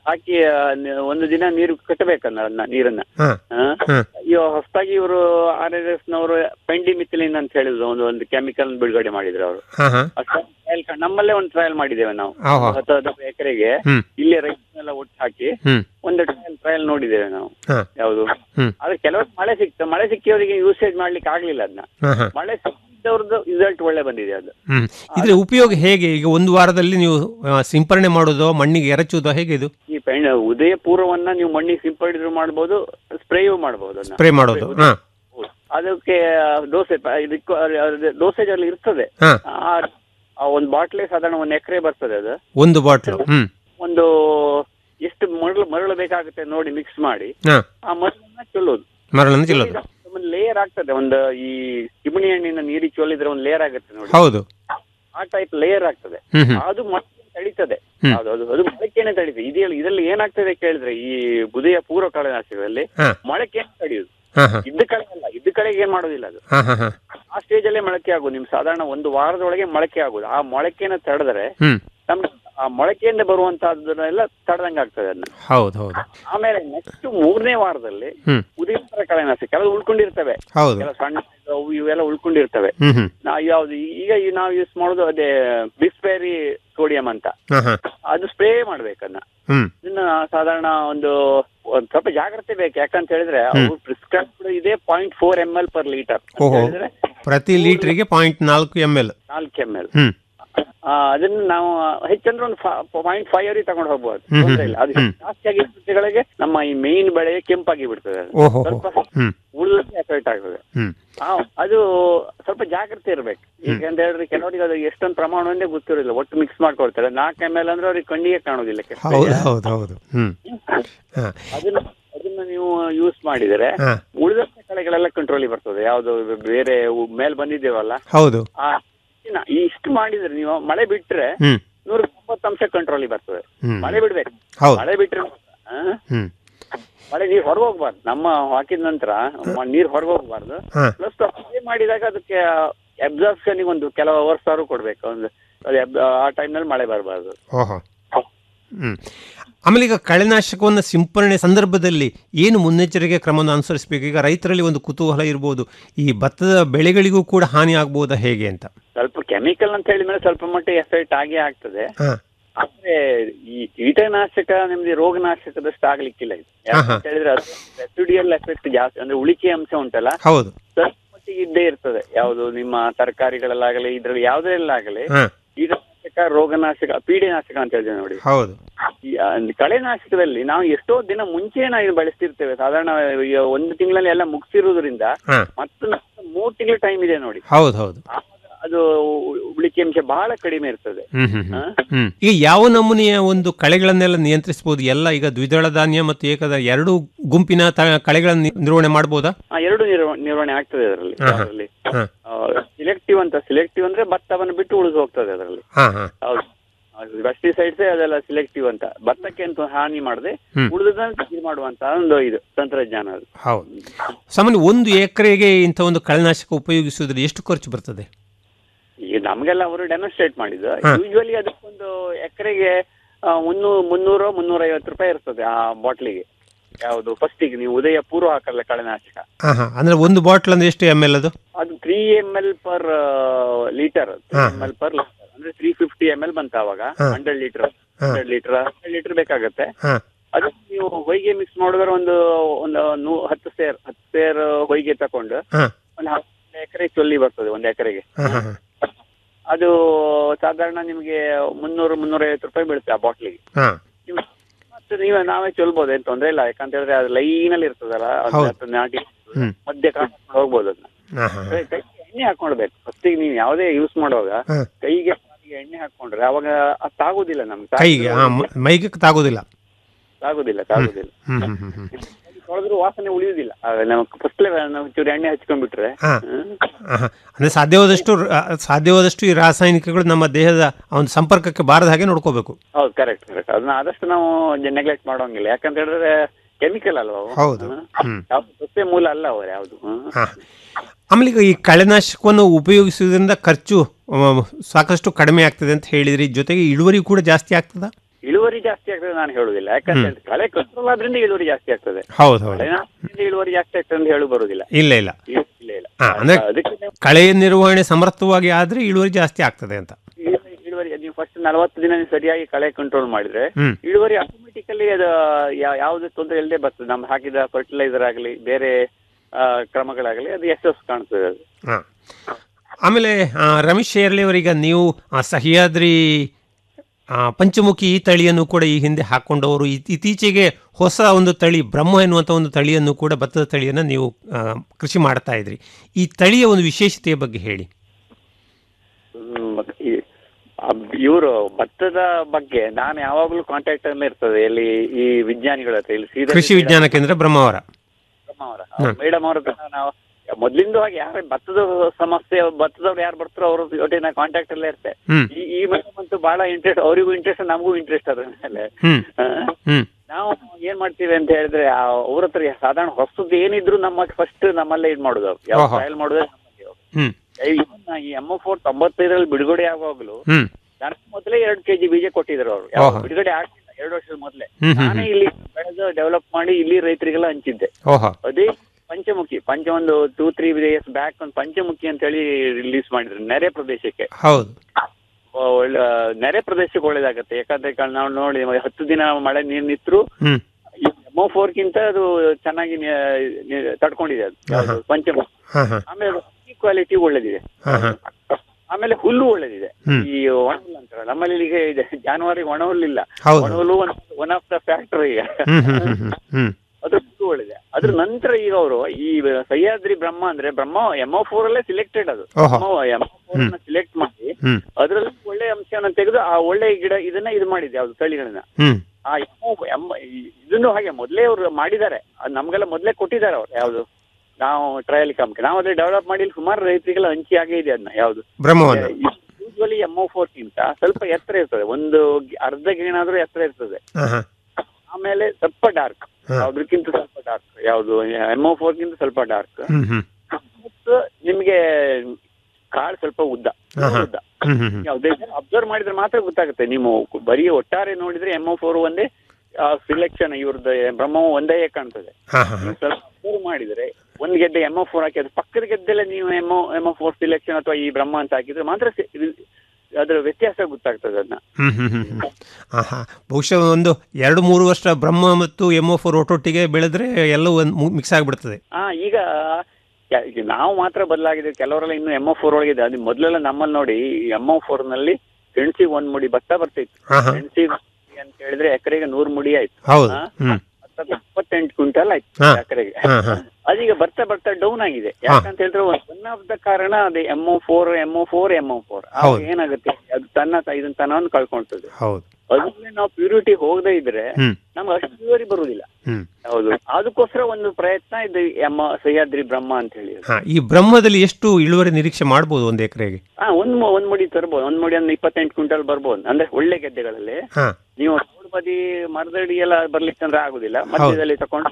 ಹಾಕಿ ಆ, ನ- ಒಂದು ದಿನ ನೀರು ಕಟ್ಟಬೇಕನ್ನ ಅದನ್ನ ನೀರನ್ನ ಹಾ ಆ? ಹಾ ಇವಾಗ ಹೊಸದಾಗಿ ಇವರು ಆರ್ ಎಸ್ ಎಸ್ ನವರು ಪೆಂಡಿಮಿಥಿಲಿನ್ ಅಂತ ಹೇಳಿದ್ರು ಒಂದು ಒಂದು ಕೆಮಿಕಲ್ ಬಿಡುಗಡೆ ಮಾಡಿದ್ರು ಅವರು ಹಾ ಹಾ ಟ್ರಯಲ್ ನಮ್ಮಲ್ಲೇ ಒಂದು ಟ್ರಯಲ್ ಮಾಡಿದ್ದೇವೆ ನಾವು ಆಹಾ. ಹತ್ತು ಹತ್ತು ಎಕರೆಗೆ ಹ್ಮ್. ಇಲ್ಲೇ ರೈತನೆಲ್ಲ ಒಟ್ಟು ಹಾಕಿ ಹ್ಮ್ ಒಂದು ಟ್ರಯಲ್ ಟ್ರಯಲ್ ನೋಡಿದ್ದೇವೆ ನಾವು ಹಾ ಯಾವುದು ಹ್ಮ್ ಆದ್ರೆ ಕೆಲವರು ಮಳೆ ಸಿಕ್ತು ಮಳೆ ಸಿಕ್ಕಿಯವರಿಗೆ ಯೂಸೇಜ್ ಮಾಡ್ಲಿಕ್ಕೆ ಆಗ್ಲಿಲ್ಲ ಅದನ್ನ ಹಾ ಹಾ ಮಳೆ ಸಿಕ್ಕಿದವ್ರದ್ದು ರಿಸಲ್ಟ್ ಒಳ್ಳೆ ಬಂದಿದೆ ಅದು ಹ್ಮ್ ಇದ್ರ ಉಪಯೋಗ ಹೇಗೆ ಈಗ ಒಂದು ವಾರದಲ್ಲಿ ನೀವು ಆ, ಸಿಂಪರಣೆ ಮಾಡೋದು ಮಣ್ಣಿಗೆ ಎರಚುವುದೋ ಹೇಗೆ ಇದು ಈ ಪೆಣ್ ಉದಯ ಪೂರ್ವವನ್ನ ನೀವು ಮಣ್ಣಿಗೆ ಸಿಂಪಡಿದ್ರು ಮಾಡ್ಬೋದು ಸ್ಪ್ರೇಯೂ ಮಾಡ್ಬೋದು ಅದನ್ನ ಸ್ಪ್ರೇ ಮಾಡೋದು ಹಾ ಅದಕ್ಕೆ ಡೋಸೆ ಇದಕ್ಕೂ ಡೋಸೇಜ್ ಅಲ್ಲಿ ಇರ್ತದೆ ಹಾ. ಆ- ಆ ಒಂದು ಬಾಟ್ಲೆ ಸಾಧಾರಣ ಒಂದು ಎಕರೆ ಬರ್ತದೆ ಅದು ಒಂದು ಬಾಟ್ಲು ಹ್ಮ್ ಒಂದು ಎಷ್ಟು ಮರಳು ಮರಳು ಬೇಕಾಗುತ್ತೆ ನೋಡಿ ಮಿಕ್ಸ್ ಮಾಡಿ ಹಾ ಆ ಮರಳನ್ನ ಚೆಲ್ಲೋದು ಮರಳನ್ನು ಚೆಲ್ಲೋದು ಒಂದು ಲೇಯರ್ ಆಗ್ತದೆ ಒಂದು ಈ ಕಿಮಣಿ ಹಣ್ಣಿನ ನೀರಿಗೆ ಚೆಲ್ಲಿದ್ರೆ ಒಂದು ಲೇಯರ್ ಆಗುತ್ತೆ ನೋಡಿ ಹೌದು ಆ ಟೈಪ್ ಲೇಯರ್ ಆಗ್ತದೆ ಹ್ಮ್ ಹ್ಮ್. ಅದು ಮೊಳಕೆ ತಡೀತದೆ ಹ್ಮ್. ಹೌದು ಅದು ಅದು ಮೊಳಕೆನೆ ತಡೀತದೆ ಇದೆಲ್ಲ ಇದರಲ್ಲಿ ಏನಾಗ್ತದೆ ಕೇಳಿದ್ರೆ ಈ ಬುದೆಯ ಪೂರ್ವ ಕಳೆನಾಶಕದಲ್ಲಿ ಹಾ. ಮೊಳಕೆನೆ ತಡೆಯುದು ಹಾ ಹಾ ಇದ್ದ ಕಳೆ ಅಲ್ಲ ಇದ್ದ ಕಳೆಗೆ ಏನ್ ಮಾಡೋದಿಲ್ಲ ಅದು ಹಾ ಹಾ ಹಾ ಆ ಸ್ಟೇಜ್ ಅಲ್ಲೇ ಮೊಳಕೆ ಆಗುದು ನಿಮ್ ಸಾಧಾರಣ ಒಂದು ವಾರದೊಳಗೆ ಮೊಳಕೆ ಆಗುದು ಆ ಮೊಳಕೆನ ತಡೆದ್ರೆ ಹ್ಮ್ ನಮ್ಗೆ ಆ ಮೊಳಕೆಯಿಂದ ಬರುವಂತಹದ್ದನ್ನೆಲ್ಲ ತಡೆದಂಗ ಆಗ್ತದೆ ಅದನ್ನ ಹೌದು ಹೌದು ಆಮೇಲೆ ನೆಕ್ಸ್ಟ್ ಮೂರನೇ ವಾರದಲ್ಲಿ ಹ್ಮ್ ಉದಯಂತರ ಕಳೆನಾಶಕ ಕೆಲವು ಉಳ್ಕೊಂಡಿರ್ತವೆ ಹೌದು ಕೆಲವು ಸಣ್ಣ ಅವು ಇವೆಲ್ಲ ಉಳ್ಕೊಂಡಿರ್ತವೆ ಹ್ಮ್ ಹ್ಮ್ ನಾವು ಯಾವ್ದು ಈಗ ಈ ನಾವು ಯೂಸ್ ಮಾಡೋದು ಅದೇ ಬಿಸ್ಪೇರಿ ಸೋಡಿಯಂ ಅಂತ ಹಾ ಹಾ ಅದು ಸ್ಪ್ರೇ ಮಾಡ್ಬೇಕನ್ನ ಹ್ಮ್ ಇದನ್ನ ಸಾಧಾರಣ ಒಂದು ಒಂದ್ ಸ್ವಲ್ಪ ಜಾಗ್ರತೆ ಬೇಕು ಯಾಕಂತ ಹೇಳಿದ್ರೆ ಅವ್ರು ಪ್ರಿಸ್ಕ್ರೈಬ್ ಇದೆ point four M L per litre ಓಹೋ ಹೇಳಿದ್ರೆ ಪ್ರತಿ ಲೀಟರ್ಗೆ ಪಾಯಿಂಟ್ ನಾಲ್ಕು ಎಮ್ ಎಲ್ ನಾಲ್ಕು ಎಂ ಎಲ್ ಹ್ಮ್ ಅದನ್ನ ನಾವು ಹೆಚ್ಚಂದ್ರೆ ಒಂದು ಪಾಯಿಂಟ್ ಫೈವ್ ಅವರಿಗೆ ತಗೊಂಡು ಹೋಗ್ಬೋದು ಹ್ಮ್, ತೊಂದ್ರೆ ಇಲ್ಲ ಅದು ಹ್ಮ್. ಜಾಸ್ತಿ ಆಗಿ ಸಸ್ಯಗಳಿಗೆ ನಮ್ಮ ಈ ಮೇನ್ ಬೆಳೆ ಕೆಂಪಾಗಿ ಬಿಡ್ತದೆ ಅದು. ಓಹೋ ಸ್ವಲ್ಪ ಹ್ಮ್ ಉಳಿದಕ್ಕೆ ಎಫೆಕ್ಟ್ ಆಗ್ತದೆ ಹ್ಮ್ ಆ, ಅದು ಸ್ವಲ್ಪ ಜಾಗ್ರತೆ ಇರ್ಬೇಕು ಈಗ ಅಂತ ಹೇಳಿದ್ರೆ ಕೆಲವರಿಗೆ ಅದು ಎಷ್ಟೊಂದು ಪ್ರಮಾಣ ಒಂದೇ ಗೊತ್ತಿರೋದಿಲ್ಲ ಒಟ್ಟು ಮಿಕ್ಸ್ ಮಾಡ್ಕೊಳ್ತಾರೆ ನಾಲ್ಕು ಎಮ್ ಎಲ್ ಅಂದ್ರೆ ಅವ್ರಿಗೆ ಕಣ್ಣಿಗೆ ಕಾಣೋದಿಲ್ಲ ಕೆಂಪು ಹೌದು ಬೆಳೆ. ಹೌದು ಹೌದು ಹ್ಮ್ ಹಾ ಅದನ್ನ ಅದನ್ನ ನೀವು ಯೂಸ್ ಮಾಡಿದರೆ ಹಾ ಉಳಿದಂತ ಕಳೆಗಳೆಲ್ಲ ಕಂಟ್ರೋಲಿಗೆ ಬರ್ತದೆ ಯಾವ್ದು ಬೇರೆ ಉ- ಮೇಲ್ ಬಂದಿದ್ದೇವಲ್ಲ ಹೌದು ಆ ಇನ್ನ ಈ ಇಷ್ಟು ಮಾಡಿದ್ರೆ ನೀವು ಮಳೆ ಬಿಟ್ರೆ ಹ್ಮ್ ನೂರ ತೊಂಬತ್ತು ಅಂಶ ಕಂಟ್ರೋಲಿಗೆ ಬರ್ತದೆ ಹ್ಮ್. ಮಳೆ ಬಿಡ್ಬೇಕು ಹೌದು. ಮಳೆ ಬಿಟ್ರೆ ಆ, ಹ್ಮ್ ಮಳೆ ನೀರ್ ಹೊರಗೆ ಹೋಗ್ಬಾರ್ದು ನಮ್ಮ ಹಾಕಿದ ನಂತರ ಮ- ನೀರ್ ಹೊರಗೆ ಹೋಗ್ಬಾರ್ದು ಹಾ ಪ್ಲಸ್ ಸ್ಪ್ರೇ ಮಾಡಿದಾಗ ಅದಕ್ಕೆ ಅಬ್ಸಾರ್ಪ್ಷನ್ ಒಂದು ಕೆಲವು ಅವರ್ಸ್ ಆದ್ರೂ ಕೊಡ್ಬೇಕು ಒಂದು ಅದು ab- ಆ ಟೈಮ್ನಲ್ಲಿ ಮಳೆ ಬರಬಾರ್ದು ಓಹೋ ಹ್ಮ್ ಆಮೇಲೆ ಈಗ ಕಳೆನಾಶಕವನ್ನು ಸಿಂಪರಣೆ ಸಂದರ್ಭದಲ್ಲಿ ಏನು ಮುನ್ನೆಚ್ಚರಿಕೆ ಕ್ರಮವನ್ನು ಅನುಸರಿಸಬೇಕು ಈಗ ರೈತರಲ್ಲಿ ಒಂದು ಕುತೂಹಲ ಇರ್ಬೋದು ಈ ಭತ್ತದ ಬೆಳೆಗಳಿಗೂ ಕೂಡ ಹಾನಿ ಆಗ್ಬೋದಾ ಹೇಗೆ ಅಂತ ಸ್ವಲ್ಪ ಕೆಮಿಕಲ್ ಅಂತ ಹೇಳಿದ್ಮೇಲೆ ಸ್ವಲ್ಪ ಮಟ್ಟಿಗೆ ಎಫೆಕ್ಟ್ ಆಗೇ ಆಗ್ತದೆ ಹಾ ಆದ್ರೆ ಈ ಕೀಟನಾಶಕ ನಿಮ್ಗೆ ರೋಗನಾಶಕದಷ್ಟು ಆಗ್ಲಿಕ್ಕಿಲ್ಲ ಇದು ಯಾಕಂತ ಹೇಳಿದ್ರೆ ಅದು ರೆಸಿಡಿಯಲ್ ಎಫೆಕ್ಟ್ ಜಾಸ್ತಿ ಅಂದ್ರೆ ಉಳಿಕೆ ಅಂಶ ಉಂಟಲ್ಲ ಹೌದು ಸ್ವಲ್ಪ ಮಟ್ಟಿಗೆ ಇದ್ದೇ ಇರ್ತದೆ ಯಾವುದು ನಿಮ್ಮ ತರಕಾರಿಗಳಲ್ಲಾಗಲಿ ಇದ್ರಲ್ಲಿ ಯಾವುದ್ರಲ್ಲಾಗಲಿ ಹಾ ಕೀಟನಾಶಕ ರೋಗನಾಶಕ ಪೀಡೆನಾಶಕ ಅಂತ ಹೇಳಿದೆ ನೋಡಿ ಹೌದು ಈ, ಆ, ಕಳೆನಾಶಕದಲ್ಲಿ ನಾವು ಎಷ್ಟೋ ದಿನ ಮುಂಚೆ ನಾವು ಇದು ಬಳಸ್ತಿರ್ತೇವೆ ಸಾಧಾರಣ ಈ ಒಂದು ತಿಂಗಳಲ್ಲಿ ಎಲ್ಲ ಮುಗಿಸಿರುವುದರಿಂದ ಹಾ ಮತ್ತು ಮೂರ್ ತಿಂಗಳ ಟೈಮ್ ಇದೆ ನೋಡಿ ಹೌದು ಹೌದು ಅದು ಉಳಿಕೆ ಅಂಶ ಬಹಳ ಕಡಿಮೆ ಇರ್ತದೆ ಹ್ಮ್ ಹ್ಮ್ ಹ್ಮ್. ಹ್ಮ್ ಈಗ ಯಾವ ನಮೂನೆಯ ಒಂದು ಕಳೆಗಳನ್ನೆಲ್ಲ ನಿಯಂತ್ರಿಸಬಹುದು ಎಲ್ಲ ಈಗ ದ್ವಿದಳ ಧಾನ್ಯ ಮತ್ತು ಏಕದ ಎರಡು ಗುಂಪಿನ ತ- ಕಳೆಗಳನ್ನು ನಿ- ನಿರ್ವಹಣೆ ಮಾಡಬಹುದಾ ಆ, ಎರಡು ನಿರ್ವ- ನಿರ್ವಹಣೆ ಆಗ್ತದೆ ಅದರಲ್ಲಿ ಹಾ, ಹಾ. ಅದರಲ್ಲಿ ಹಾ ಸಿಲೆಕ್ಟಿವ್ ಅಂತ ಸಿಲೆಕ್ಟಿವ್ ಅಂದ್ರೆ ಭತ್ತವನ್ನು ಬಿಟ್ಟು ಉಳಿದು ಹೋಗ್ತದೆ ಅದರಲ್ಲಿ ಹಾ ಹಾ ಹೌದು ಪೆಸ್ಟಿಸೈಡ್ಸ್ ಅದೆಲ್ಲ ಸಿಲೆಕ್ಟಿವ್ ಅಂತ ಭತ್ತಕ್ಕೆ ಅಂತ ಹಾನಿ ಮಾಡದೆ ಹ್ಮ್. ಉಳಿದದನ್ನ ಇದು ಮಾಡುವಂತ ಒಂದು ಇದು ತಂತ್ರಜ್ಞಾನ ಅದು ಹೌದು ಸಾಮಾನ್ಯ ಒಂದು ಎಕರೆಗೆ ಇಂಥ ಒಂದು ಕಳೆನಾಶಕ ಉಪಯೋಗಿಸುವುದ್ರೆ ಎಷ್ಟು ಖರ್ಚು ಬರ್ತದೆ ಈಗ ನಮ್ಗೆಲ್ಲ ಅವರು ಡೆಮಾನ್ಸ್ಟ್ರೇಟ್ ಮಾಡಿದ್ದು ಹಾ. ಯೂಶುವಲಿ ಅದಕ್ಕೊಂದು ಎಕರೆಗೆ ಮುನ್ನೂರು ಮುನ್ನೂರು ಮುನ್ನೂರ ಐವತ್ತು ರೂಪಾಯಿ ಇರ್ತದೆ ಆ ಬಾಟ್ಲಿಗೆ ಯಾವುದು ಫಸ್ಟಿಗೆ ನೀವು ಉದಯ ಪೂರ್ವ ಹಾಕಲ್ಲ ಕಳೆನಾಶಕ ಹಾ ಹಾ ಅಂದ್ರೆ ಒಂದು ಬಾಟ್ಲ್ ಅಂದ್ರೆ ಎಷ್ಟು ಎಮ್ ಎಲ್ ಅದು ಅದು three M L per litre ಹಾ. ಎಮ್ ಎಲ್ ಪರ್ ಲೀಟರ್ ಅಂದ್ರೆ ತ್ರೀ ಫಿಫ್ಟಿ ಎಮ್ ಎಲ್ ಬಂತ ಅವಾಗ ಹಾ. Hundred litre hundred litre hundred litre ಬೇಕಾಗತ್ತೆ ಹಾ ಅದು ನೀವು ಹೊಯ್ಗೆ ಮಿಕ್ಸ್ ಮಾಡಿದ್ರೆ ಒಂದು ಒಂದು ನೂ ಹತ್ತು ಸೇರ್ ಹತ್ತು ಸೇರ್ ಹೊಯ್ಗೆ ತಕೊಂಡು ಹಾ ಒಂದು ಹತ್ತು ಎಕರೆ ಚೊಲ್ಲಿ ಬರ್ತದೆ ಒಂದು ಎಕರೆಗೆ ಹಾ ಹಾ ಹಾ. ಅದು ಸಾಧಾರಣ ನಿಮಗೆ ಮುನ್ನೂರು ಮುನ್ನೂರ ಐವತ್ತು ರೂಪಾಯಿ ಬೀಳುತ್ತೆ ಆ ಬಾಟ್ಲಿಗೆ ಹಾ ನೀವು ಮತ್ತೆ ನೀವೇ ನಾವೇ ಚೊಲ್ಬೋದು ಏನ್ ತೊಂದ್ರೆ ಇಲ್ಲ ಯಾಕಂತ ಹೇಳಿದ್ರೆ ಅದು ಲೈನ್ ಅಲ್ಲಿ ಇರ್ತದಲ್ಲ ಅದು ಹೌದು. ಅದು ನಾಟಿ ಹ್ಮ್ ಮಧ್ಯೆ ಕಾಕೊಂಡು ಹೋಗ್ಬೋದು ಅದನ್ನ ಹಾ ಹಾ ಕೈ- ಕೈಗೆ ಎಣ್ಣೆ ಹಾಕೊಳ್ಬೇಕು ಫಸ್ಟಿಗೆ ನೀವು ಯಾವುದೇ ಯೂಸ್ ಮಾಡುವಾಗ ಹಾ. ಕೈಗೆ ಕಾಲಿಗೆ ಎಣ್ಣೆ ಹಾಕೊಂಡ್ರೆ ಅವಾಗ ಅದು ತಾಗುದಿಲ್ಲ ನಮ್ಗೆ ಕೈಗೆ ಹಾ ಮ- ಮೈಗೆ ತಾಗೋದಿಲ್ಲ ತಾಗುದಿಲ್ಲ ತಾಗುದಿಲ್ಲ ಹ್ಮ್ ಹ್ಮ್ ಹ್ಮ್ ಹ್ಮ್ ತೊಳೆದ್ರು ವಾಸನೆ ಉಳಿಯುವುದಿಲ್ಲ ಆಗ ನಾವು ಫಸ್ಟ್ ನಾವು ಚೂರು ಎಣ್ಣೆ ಹಚ್ಕೊಂಡ್ಬಿಟ್ರೆ ಹಾ. ಹ್ಮ್. ಆಹಾ. ಅಂದ್ರೆ ಸಾಧ್ಯವಾದಷ್ಟು ರ- ಸಾಧ್ಯವಾದಷ್ಟು ಈ ರಾಸಾಯನಿಕಗಳು ನಮ್ಮ ದೇಹದ ಒಂದು ಸಂಪರ್ಕಕ್ಕೆ ಬಾರದ ಹಾಗೆ ನೋಡ್ಕೋಬೇಕು ಹೌದು ಕರೆಕ್ಟ್ ಕರೆಕ್ಟ್ ಅದನ್ನ ಆದಷ್ಟು ನಾವು ನೆಗ್ಲೆಕ್ಟ್ ಮಾಡೋಂಗಿಲ್ಲ ಯಾಕಂತ ಹೇಳಿದ್ರೆ ಕೆಮಿಕಲ್ ಅಲ್ವಾ ಅವು? ಹೌದು. ಹ್ಮ್. ಹ್ಮ್. ಯಾವ್ದು ಸಸ್ಯ ಮೂಲ ಅಲ್ಲ ಅವ್ರು ಯಾವುದು ಹಾ ಆಮೇಲೆ ಈಗ ಈ ಕಳೆನಾಶಕವನ್ನು ಉಪಯೋಗಿಸುವುದರಿಂದ ಖರ್ಚು ಆ, ಸಾಕಷ್ಟು ಕಡಿಮೆ ಆಗ್ತದೆ ಅಂತ ಹೇಳಿದ್ರಿ ಜೊತೆಗೆ ಇಳುವರಿ ಕೂಡ ಜಾಸ್ತಿ ಆಗ್ತದ ಇಳುವರಿ ಜಾಸ್ತಿ ಆಗ್ತದೆ ನಾನು ಹೇಳುದಿಲ್ಲ ಯಾಕಂತ ಹೇಳಿದ್ರೆ ಕಳೆ ಕಂಟ್ರೋಲ್ ಆದ್ರಿಂದ ಇಳುವರಿ ಜಾಸ್ತಿ ಆಗ್ತದೆ ಹೌದು ಹೌದು ಕಳೆನಾಶಕದಿಂದ ಇಳುವರಿ ಜಾಸ್ತಿ ಆಗ್ತದೆ ಅಂತ ಹೇಳು ಬರುದಿಲ್ಲ ಇಲ್ಲ ಇಲ್ಲ ಇಲ್ಲ ಇಲ್ಲ ಇಲ್ಲ ಹಾ, ಅಂದ್ರೆ ಅದಕ್ಕೆ ನೀವು ಕಳೆ ನಿರ್ವಹಣೆ ಸಮರ್ಥವಾಗಿ ಆದ್ರೆ ಇಳುವರಿ ಜಾಸ್ತಿ ಆಗ್ತದೆ ಅಂತ ಇಳುವರಿ- ಇಳುವರಿ ನೀವು ಫಸ್ಟ್ ನಲವತ್ತು ದಿನ ನೀವು ಸರಿಯಾಗಿ ಕಳೆ ಕಂಟ್ರೋಲ್ ಮಾಡಿದ್ರೆ ಹ್ಮ್. ಇಳುವರಿ ಆಟೋಮೆಟಿಕಲಿ ಅದು ಯಾ- ಯಾವುದೇ ತೊಂದರೆ ಇಲ್ಲದೆ ಬರ್ತದೆ ನಮ್ಗೆ ಹಾಕಿದ ಫರ್ಟಿಲೈಸರ್ ಆಗಲಿ ಬೇರೆ ಆ, ಕ್ರಮಗಳಾಗಲಿ ಅದು ಯಶಸ್ಸು ಕಾಣ್ತದೆ ಅದು ಹಾ. ಆಮೇಲೆ ಆ, ರಮೇಶ್ ಶೇರ್ಲಿ ಅವರೀಗ ನೀವು ಆ, ಸಹ್ಯಾದ್ರಿ ಆ, ಪಂಚಮುಖಿ ಈ ತಳಿಯನ್ನು ಕೂಡ ಈ ಹಿಂದೆ ಹಾಕೊಂಡವರು ಇತ್- ಇತ್ತೀಚೆಗೆ ಹೊಸ ಒಂದು ತಳಿ ಬ್ರಹ್ಮ ಎನ್ನುವಂಥ ಒಂದು ತಳಿಯನ್ನು ಕೂಡ ಭತ್ತದ ತಳಿಯನ್ನು ನೀವು ಆ, ಕೃಷಿ ಮಾಡ್ತಾ ಇದ್ರಿ ಈ ತಳಿಯ ಒಂದು ವಿಶೇಷತೆಯ ಬಗ್ಗೆ ಹೇಳಿ ಇವರು ಭತ್ತದ ಬಗ್ಗೆ ನಾನು ಯಾವಾಗಲೂ ಕಾಂಟ್ಯಾಕ್ಟ್ ಅಲ್ಲೇ ಇರ್ತದೆ ಎಲ್ಲಿ ಈ ವಿಜ್ಞಾನಿಗಳ ಹತ್ರ ಇಲ್ಲಿ ಸೀದಾ ಕೃಷಿ ವಿಜ್ಞಾನ ಕೇಂದ್ರ ಬ್ರಹ್ಮಾವರ ಹ್ಮ್. ಮೇಡಮ್ ಅವ್ರ ಹತ್ರ ನಾವು ಮೊದ್ಲಿಂದ ಹಾಗೆ ಯಾರು ಭತ್ತದ ಸಮಸ್ಯೆ ಭತ್ತದವ್ರು ಯಾರು ಬರ್ತಾರೋ ಅವ್ರ ಜೊತೆ ನಾ ಕಾಂಟ್ಯಾಕ್ಟ್ ಅಲ್ಲೇ ಇರ್ತೇನೆ ಹ್ಮ್. ಈ ಈ ಮೇಡಮ್ ಅಂತೂ ಬಹಳ ಇಂಟ್ರೆಸ್ಟ್ ಅವರಿಗೂ ಇಂಟ್ರೆಸ್ಟ್ ನಮಗೂ ಇಂಟ್ರೆಸ್ಟ್ ಅದ್ರ ಮೇಲೆ ಹ್ಮ್ ಆ, ಹ್ಮ್ ನಾವು ಏನ್ ಮಾಡ್ತೀವಿ ಅಂತ ಹೇಳಿದ್ರೆ ಅವ್ರ ಹತ್ರ ಸಾಧಾರಣ ಹೊಸದು ಏನಿದ್ರು ನಮ್ಮ ಫಸ್ಟ್ ನಮ್ಮಲ್ಲೇ ಇದ್ ಮಾಡುದು ಅವ್ರು. ಯಾವ ಓಹೋ. ಟ್ರಯಲ್ ಮಾಡುದೇ ನಮ್ಮಲ್ಲಿ ಅವ್ರು. ಹ್ಮ್ Even ಈ ಎಮ್ ಫೋರ್ ತೊಂಬತ್ತೈದರಲ್ಲಿ ಬಿಡುಗಡೆ ಆಗುವಾಗಲೂ ಹ್ಮ್ ನನಗೆ ಮೊದಲೇ ಎರಡು ಕೆಜಿ ಬೀಜ ಕೊಟ್ಟಿದ್ರು ಅವರು ಯಾವ ಓಹೋ. ಬಿಡುಗಡೆ ಆಗ್ತಿಲ್ಲ ಎರಡು ವರ್ಷದ ಮೊದಲೇ ಹ್ಮ್, ಹ್ಮ್, ನಾನೇ ಇಲ್ಲಿ ಬೆಳೆದು ಡೆವಲಪ್ ಮಾಡಿ ಇಲ್ಲಿ ರೈತರಿಗೆಲ್ಲ ಹಂಚಿದ್ದೆ ಓಹೋ ಅದೇ ಪಂಚಮುಖಿ ಪಂಚ ಒಂದು ಟೂ ತ್ರೀ ಇಯರ್ಸ್ ಬ್ಯಾಕ್ ಒಂದು ಪಂಚಮುಖಿ ಅಂತ ಹೇಳಿ ರಿಲೀಸ್ ಮಾಡಿದ್ರು ನೆರೆ ಪ್ರದೇಶಕ್ಕೆ ಹೌದು ಆ, ಒಳ್ಳೆ ನೆರೆ ಪ್ರದೇಶಕ್ಕೆ ಒಳ್ಳೇದಾಗತ್ತೆ ಯಾಕಂದ್ರೆ ಈಗ ನಾವು ನೋಡಿ ಹತ್ತು ದಿನ ಮಳೆ ನೀರು ನಿಂತರು ಹ್ಮ್ ಎಮ್ ಫೋರ್ಗಿಂತ ಅದು ಚೆನ್ನಾಗಿ ನಿ- ನಿ- ತಡ್ಕೊಂಡಿದೆ ಅದು ಯಾವ್ದು? ಪಂಚಮುಖಿ ಹಾ ಹಾ ಆಮೇಲೆ ಕ್ವಾಲಿಟಿ ಒಳ್ಳೇದಿದೆ ಹಾ ಹಾ ಆಮೇಲೆ ಹುಲ್ಲು ಒಳ್ಳೇದಿದೆ ಹ್ಮ್. ಈ ಒಣ ಹುಲ್ಲು ಅಂತಾರೆ ನಮ್ಮಲ್ಲಿ ಈಗ ಇದೆ ಜಾನುವಾರಿಗೆ ಒಣ ಹುಲ್ಲಿಲ್ಲ ಹೌದು. ಒಣ ಹುಲ್ಲು ಒನ್ ಆಫ್ ದ ಫ್ಯಾಕ್ಟರ್ ಈಗ ಹ್ಮ್ ಹ್ಮ್ ಹ್ಮ್ ಹ್ಮ್ ಹ್ಮ್ ಅದು ಹುಲ್ಲು ಒಳ್ಳೇದೆ ಅದ್ರ ನಂತರ ಈಗ ಅವರು ಈ ಸಹ್ಯಾದ್ರಿ ಬ್ರಹ್ಮ ಅಂದ್ರೆ ಬ್ರಹ್ಮ ಎಮ್ ಓ ಫೋರ್ ಅಲ್ಲೇ ಸಿಲೆಕ್ಟೆಡ್ ಅದು ಓಹೋ. ಎಮ್ ಫೋರ್ ಅನ್ನ ಸಿಲೆಕ್ಟ್ ಮಾಡಿ ಹ್ಮ್ ಅದರಲ್ಲಿ ಒಳ್ಳೆ ಅಂಶನ ತೆಗೆದು ಆ ಒಳ್ಳೆ ಗಿಡ ಇದನ್ನ ಇದು ಮಾಡಿದೆ ಯಾವ್ದು ತಳಿಗಳನ್ನ ಹ್ಮ್ ಆ ಎಮ್ಮೋ ಎಮ್ಮ ಇದನ್ನು ಹಾಗೆ ಮೊದಲೇ ಅವರು ಮಾಡಿದ್ದಾರೆ ಅದ್ ನಮ್ಗೆಲ್ಲ ಮೊದಲೇ ಕೊಟ್ಟಿದ್ದಾರೆ ಅವ್ರು ಯಾವ್ದು ನಾವು ಟ್ರಯಲ್ ಕಂಪ್ನಿ ನಾವು ಅದೇ ಡೆವಲಪ್ ಮಾಡಿ ಇಲ್ಲಿ ಸುಮಾರು ರೈತರಿಗೆಲ್ಲ ಹಂಚಿ ಆಗೇ ಇದೆ ಅದನ್ನ ಯಾವ್ದು ಬ್ರಹ್ಮವನ್ನು ಯೂಶ್ವಲಿ ಎಮ್ ಫೋರ್ಗಿಂತ ಸ್ವಲ್ಪ ಎತ್ತರ ಇರ್ತದೆ ಒಂದು ಗಿ- ಅರ್ಧ ಗಿರಣಾದ್ರೂ ಎತ್ತರ ಇರ್ತದೆ ಹಾ ಹಾ ಆಮೇಲೆ ಸ್ವಲ್ಪ ಡಾರ್ಕ್ ಹಾ. ಅದ್ರಕ್ಕಿಂತ ಸ್ವಲ್ಪ ಡಾರ್ಕ್ ಯಾವ್ದು ಎಮ್ ಫೋರ್ಗಿಂತ ಸ್ವಲ್ಪ ಡಾರ್ಕ್ ಹ್ಮ್ ಹ್ಮ್ ಮತ್ತು ನಿಮ್ಗೆ ಕಾಳು ಸ್ವಲ್ಪ ಉದ್ದ ಹಾ, ಹಾ. ಉದ್ದ ಹ್ಮ್ ಹ್ಮ್ ಹ್ಮ್ ಯಾವುದೇ ಅಬ್ಸರ್ವ್ ಮಾಡಿದ್ರೆ ಮಾತ್ರ ಗೊತ್ತಾಗುತ್ತೆ ನೀವು ಬರೀ ಒಟ್ಟಾರೆ ನೋಡಿದ್ರೆ ಎಮ್ ಫೋರ್ ಒಂದೇ ಸಿಲೆಕ್ಷನ್ ಇವ್ರದ್ದು ಬ್ರಹ್ಮವು ಒಂದೇ ಕಾಣ್ತದೆ ಹಾ ಹಾ ಹಾ ನೀವು ಸ್ವಲ್ಪ ಅಬ್ಸರ್ವ್ ಮಾಡಿದ್ರೆ ಒಂದ್ ಗೆದ್ದೆ ಎಮ್ ಫೋರ್ ಹಾಕಿ ಅದು ಪಕ್ಕದ ಗೆದ್ದೆಲ್ಲ ನೀವು ಎಮ್ ಎಮ್ ಫೋರ್ ಸಿಲೆಕ್ಷನ್ ಅಥವಾ ಈ ಬ್ರಹ್ಮ ಅಂತ ಹಾಕಿದ್ರೆ ಮಾತ್ರ ಸಿ- ಇದು- ಅದ್ರ ವ್ಯತ್ಯಾಸ ಗೊತ್ತಾಗ್ತದೆ ಅದನ್ನ ಹ್ಮ್ ಹ್ಮ್ ಹ್ಮ್ ಹ್ಮ್. ಆಹಾ ಬಹುಶಃ ಒಂದು ಎರಡು ಮೂರು ವರ್ಷ ಬ್ರಹ್ಮ ಮತ್ತು ಎಮ್ ಓ ಫೋರ್ ಒಟ್ಟೊಟ್ಟಿಗೆ ಬೆಳೆದ್ರೆ ಎಲ್ಲವೂ ಒಂದು ಮಿಕ್ಸ್ ಆಗಿಬಿಡ್ತದೆ ಆ ಈಗ ಯ- ಈಗ ನಾವು ಮಾತ್ರ ಬದಲಾಗಿದೆ ಕೆಲವರೆಲ್ಲ ಇನ್ನು ಎಮ್ ಫೋರ್ ಒಳಗಿದೆ ಅದು ಮೊದಲೆಲ್ಲ ನಮ್ಮಲ್ಲಿ ನೋಡಿ ಎಮ್ ಫೋರ್ ನಲ್ಲಿ ಹೆಣ್ಸಿಗೆ ಒಂದ್ ಮುಡಿ ಭತ್ತ ಬರ್ತಿತ್ತು ಹಾ ಹಾ ಹೆಣ್ಸಿಗೆ ಅಂತ ಹೇಳಿದ್ರೆ ಎಕರೆಗೆ ನೂರು ಮುಡಿ ಆಯ್ತು ಹೌದು ಆ? ಹ್ಮ್ ಹತ್ತತ್ತು ಇಪ್ಪತ್ತೆಂಟು ಕ್ವಿಂಟಲ್ ಆಯ್ತು ಹಾ. ಎಕರೆಗೆ ಹಾ ಹಾ ಅದೀಗ ಬರ್ತಾ ಬರ್ತಾ ಡೌನ್ ಆಗಿದೆ ಯಾಕಂತ ಹೇಳಿದ್ರೆ ಒನ್ ಆಫ್ ದ ಕಾರಣ ಅದೇ M four M four M four ಹೌದು. ಏನಾಗುತ್ತೆ ಅದು ತನ್ನ ತ- ಇದನ್ನ ತನವನ್ನು ಕಳ್ಕೊಳ್ತದೆ ಹೌದು ಅದ್ರಲ್ಲಿ ನಾವು ಪ್ಯೂರಿಟಿ ಹೋಗದೇ ಇದ್ರೆ ಹ್ಮ್ ನಮ್ಗೆ ಅಷ್ಟು ಇಳುವರಿ ಬರುವುದಿಲ್ಲ ಹ್ಮ್ ಹೌದು ಅದಕ್ಕೋಸ್ಕರ ಒಂದು ಪ್ರಯತ್ನ ಇದು ಎಮ್ಮ ಸಹ್ಯಾದ್ರಿ ಬ್ರಹ್ಮ ಅಂತ ಹೇಳಿ ಹಾ ಈ ಬ್ರಹ್ಮದಲ್ಲಿ ಎಷ್ಟು ಇಳುವರಿ ನಿರೀಕ್ಷೆ ಮಾಡ್ಬೋದು ಒಂದು ಎಕರೆಗೆ ಹಾ ಒಂದ್ ಮೊ- ಒಂದ್ ಮುಡಿ ತರ್ಬೋದು ಒಂದ್ ಮುಡಿ ಒಂದು ಇಪ್ಪತ್ತೆಂಟು ಕ್ವಿಂಟಲ್ ಬರ್ಬೋದು ಅಂದ್ರೆ ಒಳ್ಳೆ ಗೆದ್ದೆಗಳಲ್ಲಿ ಹಾ ನೀವು ರೋಡ್ ಬದಿ ಮರದಡಿ ಎಲ್ಲ ಬರ್ಲಿಕ್ಕೆ ಅಂದ್ರೆ ಆಗುದಿಲ್ಲ ಮಧ್ಯದಲ್ಲಿ ತಕೊಂಡು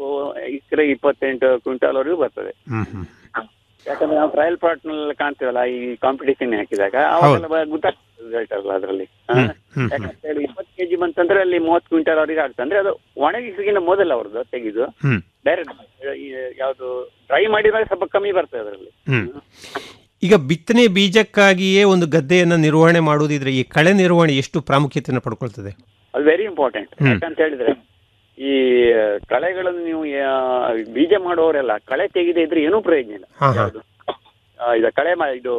ಎಕರೆ ಇಪ್ಪತ್ತೆಂಟು ಕ್ವಿಂಟಲ್ ವರೆಗೂ ಬರ್ತದೆ ಹ್ಮ್ ಹ್ಮ್ ಯಾಕಂದ್ರೆ ನಾವು ಟ್ರಯಲ್ ಪಾರ್ಟ್ ನಲ್ಲಿ ಕಾಣ್ತೀವಲ್ಲ ಈ ಕಾಂಪಿಟೇಷನ್ ಹಾಕಿದಾಗ ಅವಾಗೆಲ್ಲ ಬ- ಗೊತ್ತಾಗ್ತದೆ ರಿಸಲ್ಟ್ ಅಲ್ಲ ಅದರಲ್ಲಿ ಹ್ಮ್ ಹ್ಮ್ ಯಾಕಂತ ಹೇಳಿ ಇಪ್ಪತ್ತು ಕೆಜಿ ಬಂತಂದ್ರೆ ಅಲ್ಲಿ ಮೂವತ್ತು ಕ್ವಿಂಟಲ್ ಅವರಿಗೆ ಆಗ್ತದೆ ಅಂದ್ರೆ ಅದು ಒಣಗಿಸಿಗಿನ ಮೊದಲ ಅವ್ರದ್ದು ತೆಗೆದು ಹ್ಮ್ ಡೈರೆಕ್ಟ್ ಯಾವುದು ಡ್ರೈ ಮಾಡಿದಾಗ ಸ್ವಲ್ಪ ಕಮ್ಮಿ ಬರ್ತದೆ ಅದರಲ್ಲಿ ಹ್ಮ್ ಈಗ ಬಿತ್ತನೆ ಬೀಜಕ್ಕಾಗಿಯೇ ಒಂದು ಗದ್ದೆಯನ್ನ ನಿರ್ವಹಣೆ ಮಾಡುವುದಿದ್ರೆ ಈ ಕಳೆ ನಿರ್ವಹಣೆ ಎಷ್ಟು ಪ್ರಾಮುಖ್ಯತೆಯನ್ನು ಪಡ್ಕೊಳ್ತದೆ ಅದು ವೆರಿ ಇಂಪಾರ್ಟೆಂಟ್ ಹ್ಮ್. ಯಾಕಂತ ಹೇಳಿದ್ರೆ ಈ ಕಳೆಗಳನ್ನು ನೀವು ಆ, ಬೀಜ ಮಾಡುವವರೆಲ್ಲ ಕಳೆ ತೆಗೆದೇ ಇದ್ರೆ ಏನೂ ಪ್ರಯೋಜನ ಇಲ್ಲ ಹಾ, ಹಾ. ಯಾವುದು ಆ, ಇದು ಕಳೆ ಮಾ- ಇದು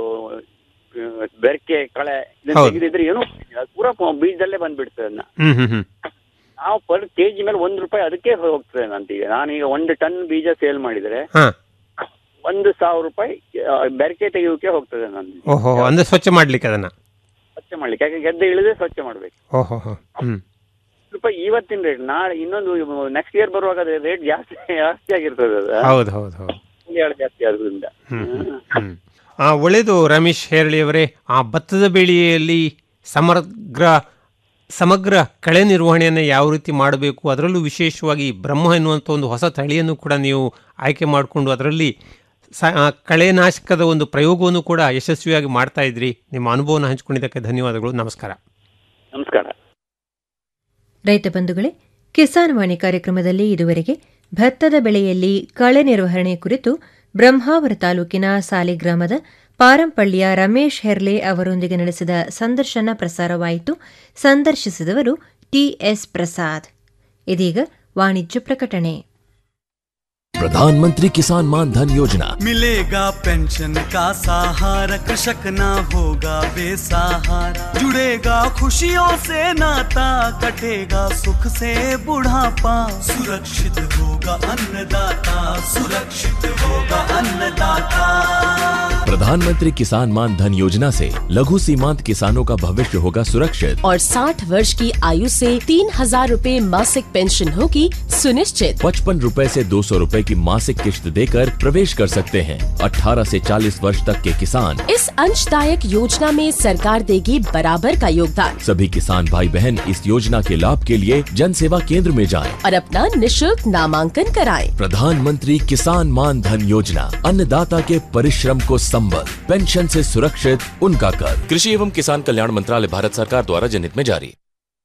ಆ, ಬೆರಕೆ ಕಳೆ ಇದನ್ನ ಹೌದು. ತೆಗೆದಿದ್ರೆ ಏನೂ ಪ್ರಯೋಜನ ಇಲ್ಲ. ಅದು ಪೂರಾ ಪ- ಬೀಜದಲ್ಲೇ ಬಂದ್ಬಿಡ್ತದೆ ಅದನ್ನ ಹ್ಮ್ ಹ್ಮ್ ಹ್ಮ್ ನಾವು ಪರ್ ಕೆಜಿ ಮೇಲೆ ಒಂದ್ ರೂಪಾಯಿ ಅದಕ್ಕೆ ಹೋಗ್ತದೆ ನಂತೀಗ ನಾನೀಗ ಒಂದು ಟನ್ ಬೀಜ ಸೇಲ್ ಮಾಡಿದ್ರೆ ಹಾ ಒಂದು ಸಾವಿರ ರೂಪಾಯಿ ಆ, ಬೆರಕೆ ತೆಗೆಯೋಕೆ ಹೋಗ್ತದೆ ನಂದು ಓಹೋ ಅಂದ್ರೆ ಸ್ವಚ್ಛ ಮಾಡ್ಲಿಕ್ಕೆ ಅದನ್ನ ಸ್ವಚ್ಛ ಮಾಡ್ಲಿಕ್ಕೆ ಯಾಕೆ ಗೆದ್ದೆ ಇಳಿದ್ರೆ ಸ್ವಚ್ಛ ಮಾಡ್ಬೇಕು ಓಹೋ ಹೋ ಹ್ಮ್ ರೂಪಾಯಿ ಇವತ್ತಿನ ರೇಟ್ ನಾಳೆ ಇನ್ನೊಂದು ನೆಕ್ಸ್ಟ್ ಇಯರ್ ಬರುವಾಗ ಅದೇ ರೇಟ್ ಜಾಸ್ತಿ ಜಾಸ್ತಿ ಆಗಿರ್ತದೆ ಅದು ಹೌದು ಹೌದು ಹೌದು ಕೂಲಿಯಾಳು ಜಾಸ್ತಿ ಆದ್ರಿಂದ ಹ್ಮ್ ಹ್ಮ್, ಹ್ಮ್ ಆ ಒಳ್ಳೆಯದು ರಮೇಶ್ ಹೇರಳಿಯವರೇ ಆ ಭತ್ತದ ಬೆಳೆಯಲ್ಲಿ ಸಮಗ್ರ ಸಮಗ್ರ ಕಳೆ ನಿರ್ವಹಣೆಯನ್ನು ಯಾವ ರೀತಿ ಮಾಡಬೇಕು ಅದರಲ್ಲೂ ವಿಶೇಷವಾಗಿ ಬ್ರಹ್ಮ ಎನ್ನುವಂಥ ಒಂದು ಹೊಸ ತಳಿಯನ್ನು ಕೂಡ ನೀವು ಆಯ್ಕೆ ಮಾಡಿಕೊಂಡು ಅದರಲ್ಲಿ ಸ ಆ ಕಳೆನಾಶಕದ ಒಂದು ಪ್ರಯೋಗವನ್ನು ಕೂಡ ಯಶಸ್ವಿಯಾಗಿ ಮಾಡ್ತಾ ಇದ್ರಿ ನಿಮ್ಮ ಅನುಭವನ ಹಂಚಿಕೊಂಡಿದ್ದಕ್ಕೆ ಧನ್ಯವಾದಗಳು ನಮಸ್ಕಾರ ನಮಸ್ಕಾರ ರೈತ ಬಂಧುಗಳೇ ಕಿಸಾನ್ ವಾಣಿ ಕಾರ್ಯಕ್ರಮದಲ್ಲಿ ಇದುವರೆಗೆ ಭತ್ತದ ಬೆಳೆಯಲ್ಲಿ ಕಳೆ ನಿರ್ವಹಣೆ ಕುರಿತು ಬ್ರಹ್ಮಾವರ ತಾಲೂಕಿನ ಸಾಲಿಗ್ರಾಮದ ಪಾರಂಪಳ್ಳಿಯ ರಮೇಶ್ ಹೆರ್ಲೆ ಅವರೊಂದಿಗೆ ನಡೆಸಿದ ಸಂದರ್ಶನ ಪ್ರಸಾರವಾಯಿತು ಸಂದರ್ಶಿಸಿದವರು ಟಿಎಸ್ ಪ್ರಸಾದ್ ಇದೀಗ ವಾಣಿಜ್ಯ ಪ್ರಕಟಣೆ प्रधानमंत्री किसान मान धन योजना मिलेगा पेंशन का सहारा कृषक ना होगा बेसहारा जुड़ेगा खुशियों से नाता कटेगा सुख से बुढ़ापा सुरक्षित होगा अन्नदाता सुरक्षित होगा अन्नदाता प्रधानमंत्री किसान मान धन योजना से लघु सीमांत किसानों का भविष्य होगा सुरक्षित और 60 वर्ष की आयु से तीन हजार रूपए मासिक पेंशन होगी सुनिश्चित पचपन रूपए से दो सौ रूपए की मासिक किश्त देकर प्रवेश कर सकते हैं 18 से 40 वर्ष तक के किसान इस अंशदायक योजना में सरकार देगी बराबर का योगदान सभी किसान भाई बहन इस योजना के लाभ के लिए जन सेवा केंद्र में जाएं। और अपना निशुल्क नामांकन कराएं। प्रधानमंत्री किसान मान धन योजना अन्नदाता के परिश्रम को संबल पेंशन से सुरक्षित उनका कर कृषि एवं किसान कल्याण मंत्रालय भारत सरकार द्वारा जनहित में जारी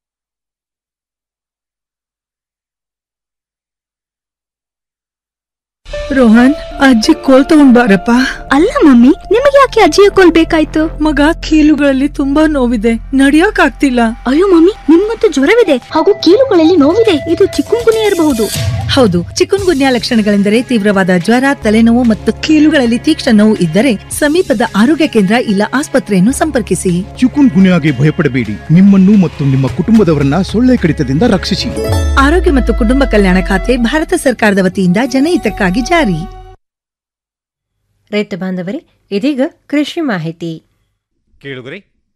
ರೋಹನ್ ಅಜ್ಜಿ ಕೋಲ್ ತಗೊಂಡ್ ಬಾರಪ್ಪ ಅಲ್ಲ ಮಮ್ಮಿ ನಿಮಗೆ ಯಾಕೆ ಅಜ್ಜಿಯ ಕೋಲ್ ಬೇಕಾಯ್ತು ಮಗ ಕೀಲುಗಳಲ್ಲಿ ತುಂಬಾ ನೋವಿದೆ ನಡಿಯಕ್ ಆಗ್ತಿಲ್ಲ ಅಯ್ಯೋ ಮಮ್ಮಿ ನಿಮ್ಗಂತೂ ಜ್ವರವಿದೆ ಹಾಗೂ ಕೀಲುಗಳಲ್ಲಿ ನೋವಿದೆ ಇದು ಚಿಕ್ಕುಂಗುನಿ ಇರಬಹುದು ಹೌದು ಚಿಕುನ್ ಗುನ್ಯಾ ಲಕ್ಷಣಗಳೆಂದರೆ ತೀವ್ರವಾದ ಜ್ವರ ತಲೆನೋವು ಮತ್ತು ಕೀಲುಗಳಲ್ಲಿ ತೀಕ್ಷ್ಣ ನೋವು ಇದ್ದರೆ ಸಮೀಪದ ಆರೋಗ್ಯ ಕೇಂದ್ರ ಇಲ್ಲ ಆಸ್ಪತ್ರೆಯನ್ನು ಸಂಪರ್ಕಿಸಿ ಚಿಕುನ್ ಗುನ್ಯಾಗೆ ಭಯಪಡಬೇಡಿ ನಿಮ್ಮನ್ನು ಮತ್ತು ನಿಮ್ಮ ಕುಟುಂಬದವರನ್ನ ಸೊಳ್ಳೆ ಕಡಿತದಿಂದ ರಕ್ಷಿಸಿ ಆರೋಗ್ಯ ಮತ್ತು ಕುಟುಂಬ ಕಲ್ಯಾಣ ಖಾತೆ ಭಾರತ ಸರ್ಕಾರದ ವತಿಯಿಂದ ಜನಹಿತಕ್ಕಾಗಿ ಜಾರಿ ರೈತ ಬಾಂಧವರೇ ಇದೀಗ ಕೃಷಿ ಮಾಹಿತಿ ಕೇಳುಗರೆ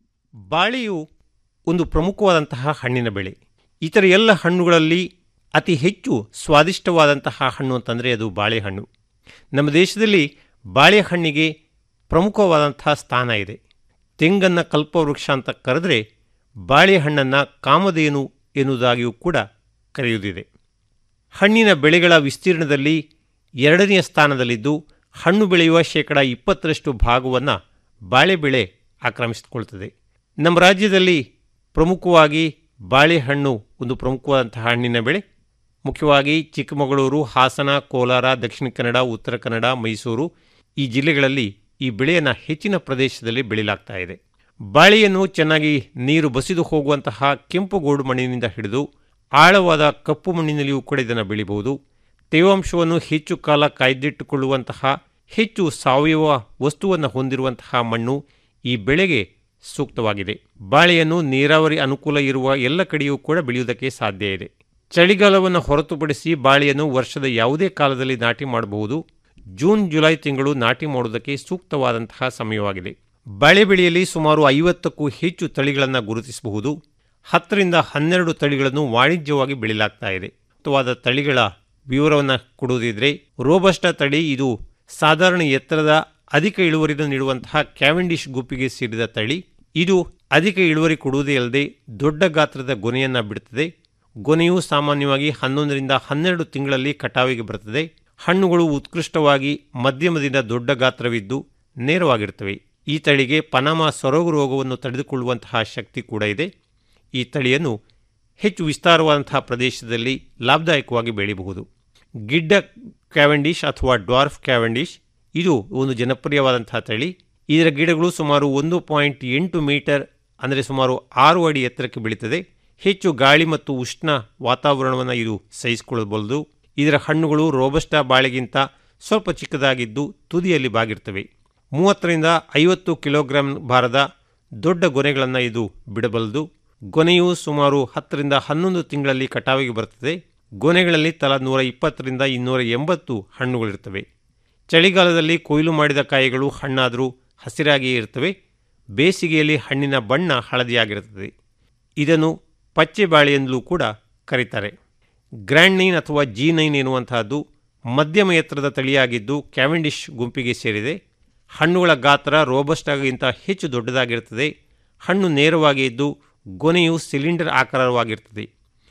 ಬಾಳೆಯು ಒಂದು ಪ್ರಮುಖವಾದಂತಹ ಹಣ್ಣಿನ ಬೆಳೆ ಇತರ ಎಲ್ಲ ಹಣ್ಣುಗಳಲ್ಲಿ ಅತಿ ಹೆಚ್ಚು ಸ್ವಾದಿಷ್ಟವಾದಂತಹ ಹಣ್ಣು ಅಂತಂದರೆ ಅದು ಬಾಳೆಹಣ್ಣು ನಮ್ಮ ದೇಶದಲ್ಲಿ ಬಾಳೆಹಣ್ಣಿಗೆ ಪ್ರಮುಖವಾದಂತಹ ಸ್ಥಾನ ಇದೆ ತೆಂಗನ್ನು ಕಲ್ಪವೃಕ್ಷ ಅಂತ ಕರೆದರೆ ಬಾಳೆಹಣ್ಣನ್ನು ಕಾಮಧೇನು ಎನ್ನುವುದಾಗಿಯೂ ಕೂಡ ಕರೆಯುವುದಿದೆ ಹಣ್ಣಿನ ಬೆಳೆಗಳ ವಿಸ್ತೀರ್ಣದಲ್ಲಿ ಎರಡನೆಯ ಸ್ಥಾನದಲ್ಲಿದ್ದು ಹಣ್ಣು ಬೆಳೆಯುವ ಶೇಕಡ ಇಪ್ಪತ್ತರಷ್ಟು ಭಾಗವನ್ನು ಬಾಳೆ ಬೆಳೆ ಆಕ್ರಮಿಸಿಕೊಳ್ತದೆ ನಮ್ಮ ರಾಜ್ಯದಲ್ಲಿ ಪ್ರಮುಖವಾಗಿ ಬಾಳೆಹಣ್ಣು ಒಂದು ಪ್ರಮುಖವಾದಂತಹ ಹಣ್ಣಿನ ಬೆಳೆ ಮುಖ್ಯವಾಗಿ ಚಿಕ್ಕಮಗಳೂರು ಹಾಸನ ಕೋಲಾರ ದಕ್ಷಿಣ ಕನ್ನಡ ಉತ್ತರ ಕನ್ನಡ ಮೈಸೂರು ಈ ಜಿಲ್ಲೆಗಳಲ್ಲಿ ಈ ಬೆಳೆಯನ್ನು ಹೆಚ್ಚಿನ ಪ್ರದೇಶದಲ್ಲಿ ಬೆಳೆಯಲಾಗ್ತಾ ಇದೆ ಬಾಳೆಯನ್ನು ಚೆನ್ನಾಗಿ ನೀರು ಬಸಿದು ಹೋಗುವಂತಹ ಕೆಂಪು ಗೋಡು ಮಣ್ಣಿನಿಂದ ಹಿಡಿದು ಆಳವಾದ ಕಪ್ಪು ಮಣ್ಣಿನಲ್ಲಿಯೂ ಕೂಡ ಇದನ್ನು ಬೆಳಿಬಹುದು ತೇವಾಂಶವನ್ನು ಹೆಚ್ಚು ಕಾಲ ಕಾಯ್ದಿಟ್ಟುಕೊಳ್ಳುವಂತಹ ಹೆಚ್ಚು ಸಾವಯವ ವಸ್ತುವನ್ನು ಹೊಂದಿರುವಂತಹ ಮಣ್ಣು ಈ ಬೆಳೆಗೆ ಸೂಕ್ತವಾಗಿದೆ ಬಾಳೆಯನ್ನು ನೀರಾವರಿ ಅನುಕೂಲ ಇರುವ ಎಲ್ಲ ಕಡೆಯೂ ಕೂಡ ಬೆಳೆಯುವುದಕ್ಕೆ ಸಾಧ್ಯ ಇದೆ ಚಳಿಗಾಲವನ್ನು ಹೊರತುಪಡಿಸಿ ಬಾಳೆಯನ್ನು ವರ್ಷದ ಯಾವುದೇ ಕಾಲದಲ್ಲಿ ನಾಟಿ ಮಾಡಬಹುದು ಜೂನ್ ಜುಲೈ ತಿಂಗಳು ನಾಟಿ ಮಾಡುವುದಕ್ಕೆ ಸೂಕ್ತವಾದಂತಹ ಸಮಯವಾಗಿದೆ ಬಾಳೆ ಬೆಳೆಯಲ್ಲಿ ಸುಮಾರು ಐವತ್ತಕ್ಕೂ ಹೆಚ್ಚು ತಳಿಗಳನ್ನು ಗುರುತಿಸಬಹುದು ಹತ್ತರಿಂದ ಹನ್ನೆರಡು ತಳಿಗಳನ್ನು ವಾಣಿಜ್ಯವಾಗಿ ಬೆಳೆಯಲಾಗ್ತಾ ಇದೆ ಸೂಕ್ತವಾದ ತಳಿಗಳ ವಿವರವನ್ನು ಕೊಡುವುದಿದ್ರೆ ರೋಬಸ್ಟ ತಳಿ ಇದು ಸಾಧಾರಣ ಎತ್ತರದ ಅಧಿಕ ಇಳುವರಿಯನ್ನು ನೀಡುವಂತಹ ಕ್ಯಾವೆಂಡಿಶ್ ಗುಂಪಿಗೆ ಸೇರಿದ ತಳಿ ಇದು ಅಧಿಕ ಇಳುವರಿ ಕೊಡುವುದೇ ಅಲ್ಲದೆ ದೊಡ್ಡ ಗಾತ್ರದ ಗೊನೆಯನ್ನು ಬಿಡುತ್ತದೆ ಗೊನೆಯು ಸಾಮಾನ್ಯವಾಗಿ ಹನ್ನೊಂದರಿಂದ ಹನ್ನೆರಡು ತಿಂಗಳಲ್ಲಿ ಕಟಾವಿಗೆ ಬರುತ್ತದೆ ಹಣ್ಣುಗಳು ಉತ್ಕೃಷ್ಟವಾಗಿ ಮಧ್ಯಮದಿಂದ ದೊಡ್ಡ ಗಾತ್ರವಿದ್ದು ನೇರವಾಗಿರುತ್ತವೆ ಈ ತಳಿಗೆ ಪನಾಮ ಸೊರಗು ರೋಗವನ್ನು ತಡೆದುಕೊಳ್ಳುವಂತಹ ಶಕ್ತಿ ಕೂಡ ಇದೆ ಈ ತಳಿಯನ್ನು ಹೆಚ್ಚು ವಿಸ್ತಾರವಾದಂತಹ ಪ್ರದೇಶದಲ್ಲಿ ಲಾಭದಾಯಕವಾಗಿ ಬೆಳೆಯಬಹುದು ಗಿಡ್ಡ ಕ್ಯಾವೆಂಡಿಶ್ ಅಥವಾ ಡ್ವಾರ್ಫ್ ಕ್ಯಾವೆಂಡಿಶ್ ಇದು ಒಂದು ಜನಪ್ರಿಯವಾದಂತಹ ತಳಿ ಇದರ ಗಿಡಗಳು ಸುಮಾರು ಒಂದು ಪಾಯಿಂಟ್ ಎಂಟು ಮೀಟರ್ ಅಂದರೆ ಸುಮಾರು ಆರು ಅಡಿ ಎತ್ತರಕ್ಕೆ ಬೆಳೀತದೆ ಹೆಚ್ಚು ಗಾಳಿ ಮತ್ತು ಉಷ್ಣ ವಾತಾವರಣವನ್ನು ಇದು ಸಹಿಸಿಕೊಳ್ಳಬಲ್ಲದು ಇದರ ಹಣ್ಣುಗಳು ರೋಬಸ್ಟಾ ಬಾಳೆಗಿಂತ ಸ್ವಲ್ಪ ಚಿಕ್ಕದಾಗಿದ್ದು ತುದಿಯಲ್ಲಿ ಬಾಗಿರ್ತವೆ ಮೂವತ್ತರಿಂದ ಐವತ್ತು ಕಿಲೋಗ್ರಾಂ ಭಾರದ ದೊಡ್ಡ ಗೊನೆಗಳನ್ನು ಇದು ಬಿಡಬಲ್ಲದು ಗೊನೆಯು ಸುಮಾರು ಹತ್ತರಿಂದ ಹನ್ನೊಂದು ತಿಂಗಳಲ್ಲಿ ಕಟಾವಿಗೆ ಬರುತ್ತದೆ ಗೊನೆಗಳಲ್ಲಿ ತಲಾ ನೂರ ಇಪ್ಪತ್ತರಿಂದ ಇನ್ನೂರ ಎಂಬತ್ತು ಹಣ್ಣುಗಳಿರ್ತವೆ ಚಳಿಗಾಲದಲ್ಲಿ ಕೊಯ್ಲು ಮಾಡಿದ ಕಾಯಿಗಳು ಹಣ್ಣಾದರೂ ಹಸಿರಾಗಿಯೇ ಇರ್ತವೆ ಬೇಸಿಗೆಯಲ್ಲಿ ಹಣ್ಣಿನ ಬಣ್ಣ ಹಳದಿಯಾಗಿರುತ್ತದೆ ಇದನ್ನು ಪಚ್ಚೆ ಬಾಳೆ ಎಂದಲೂ ಕೂಡ ಕರೀತಾರೆ ಗ್ರ್ಯಾಂಡ್ ನೈನ್ ಅಥವಾ ಜಿ ನೈನ್ ಎನ್ನುವಂತಹದ್ದು ಮಧ್ಯಮ ಎತ್ತರದ ತಳಿಯಾಗಿದ್ದು ಕ್ಯಾವೆಂಡಿಶ್ ಗುಂಪಿಗೆ ಸೇರಿದೆ ಹಣ್ಣುಗಳ ಗಾತ್ರ ರೋಬಸ್ಟಾಗಿಂತ ಹೆಚ್ಚು ದೊಡ್ಡದಾಗಿರುತ್ತದೆ ಹಣ್ಣು ನೇರವಾಗಿ ಇದ್ದು ಗೊನೆಯು ಸಿಲಿಂಡರ್ ಆಕಾರವಾಗಿರ್ತದೆ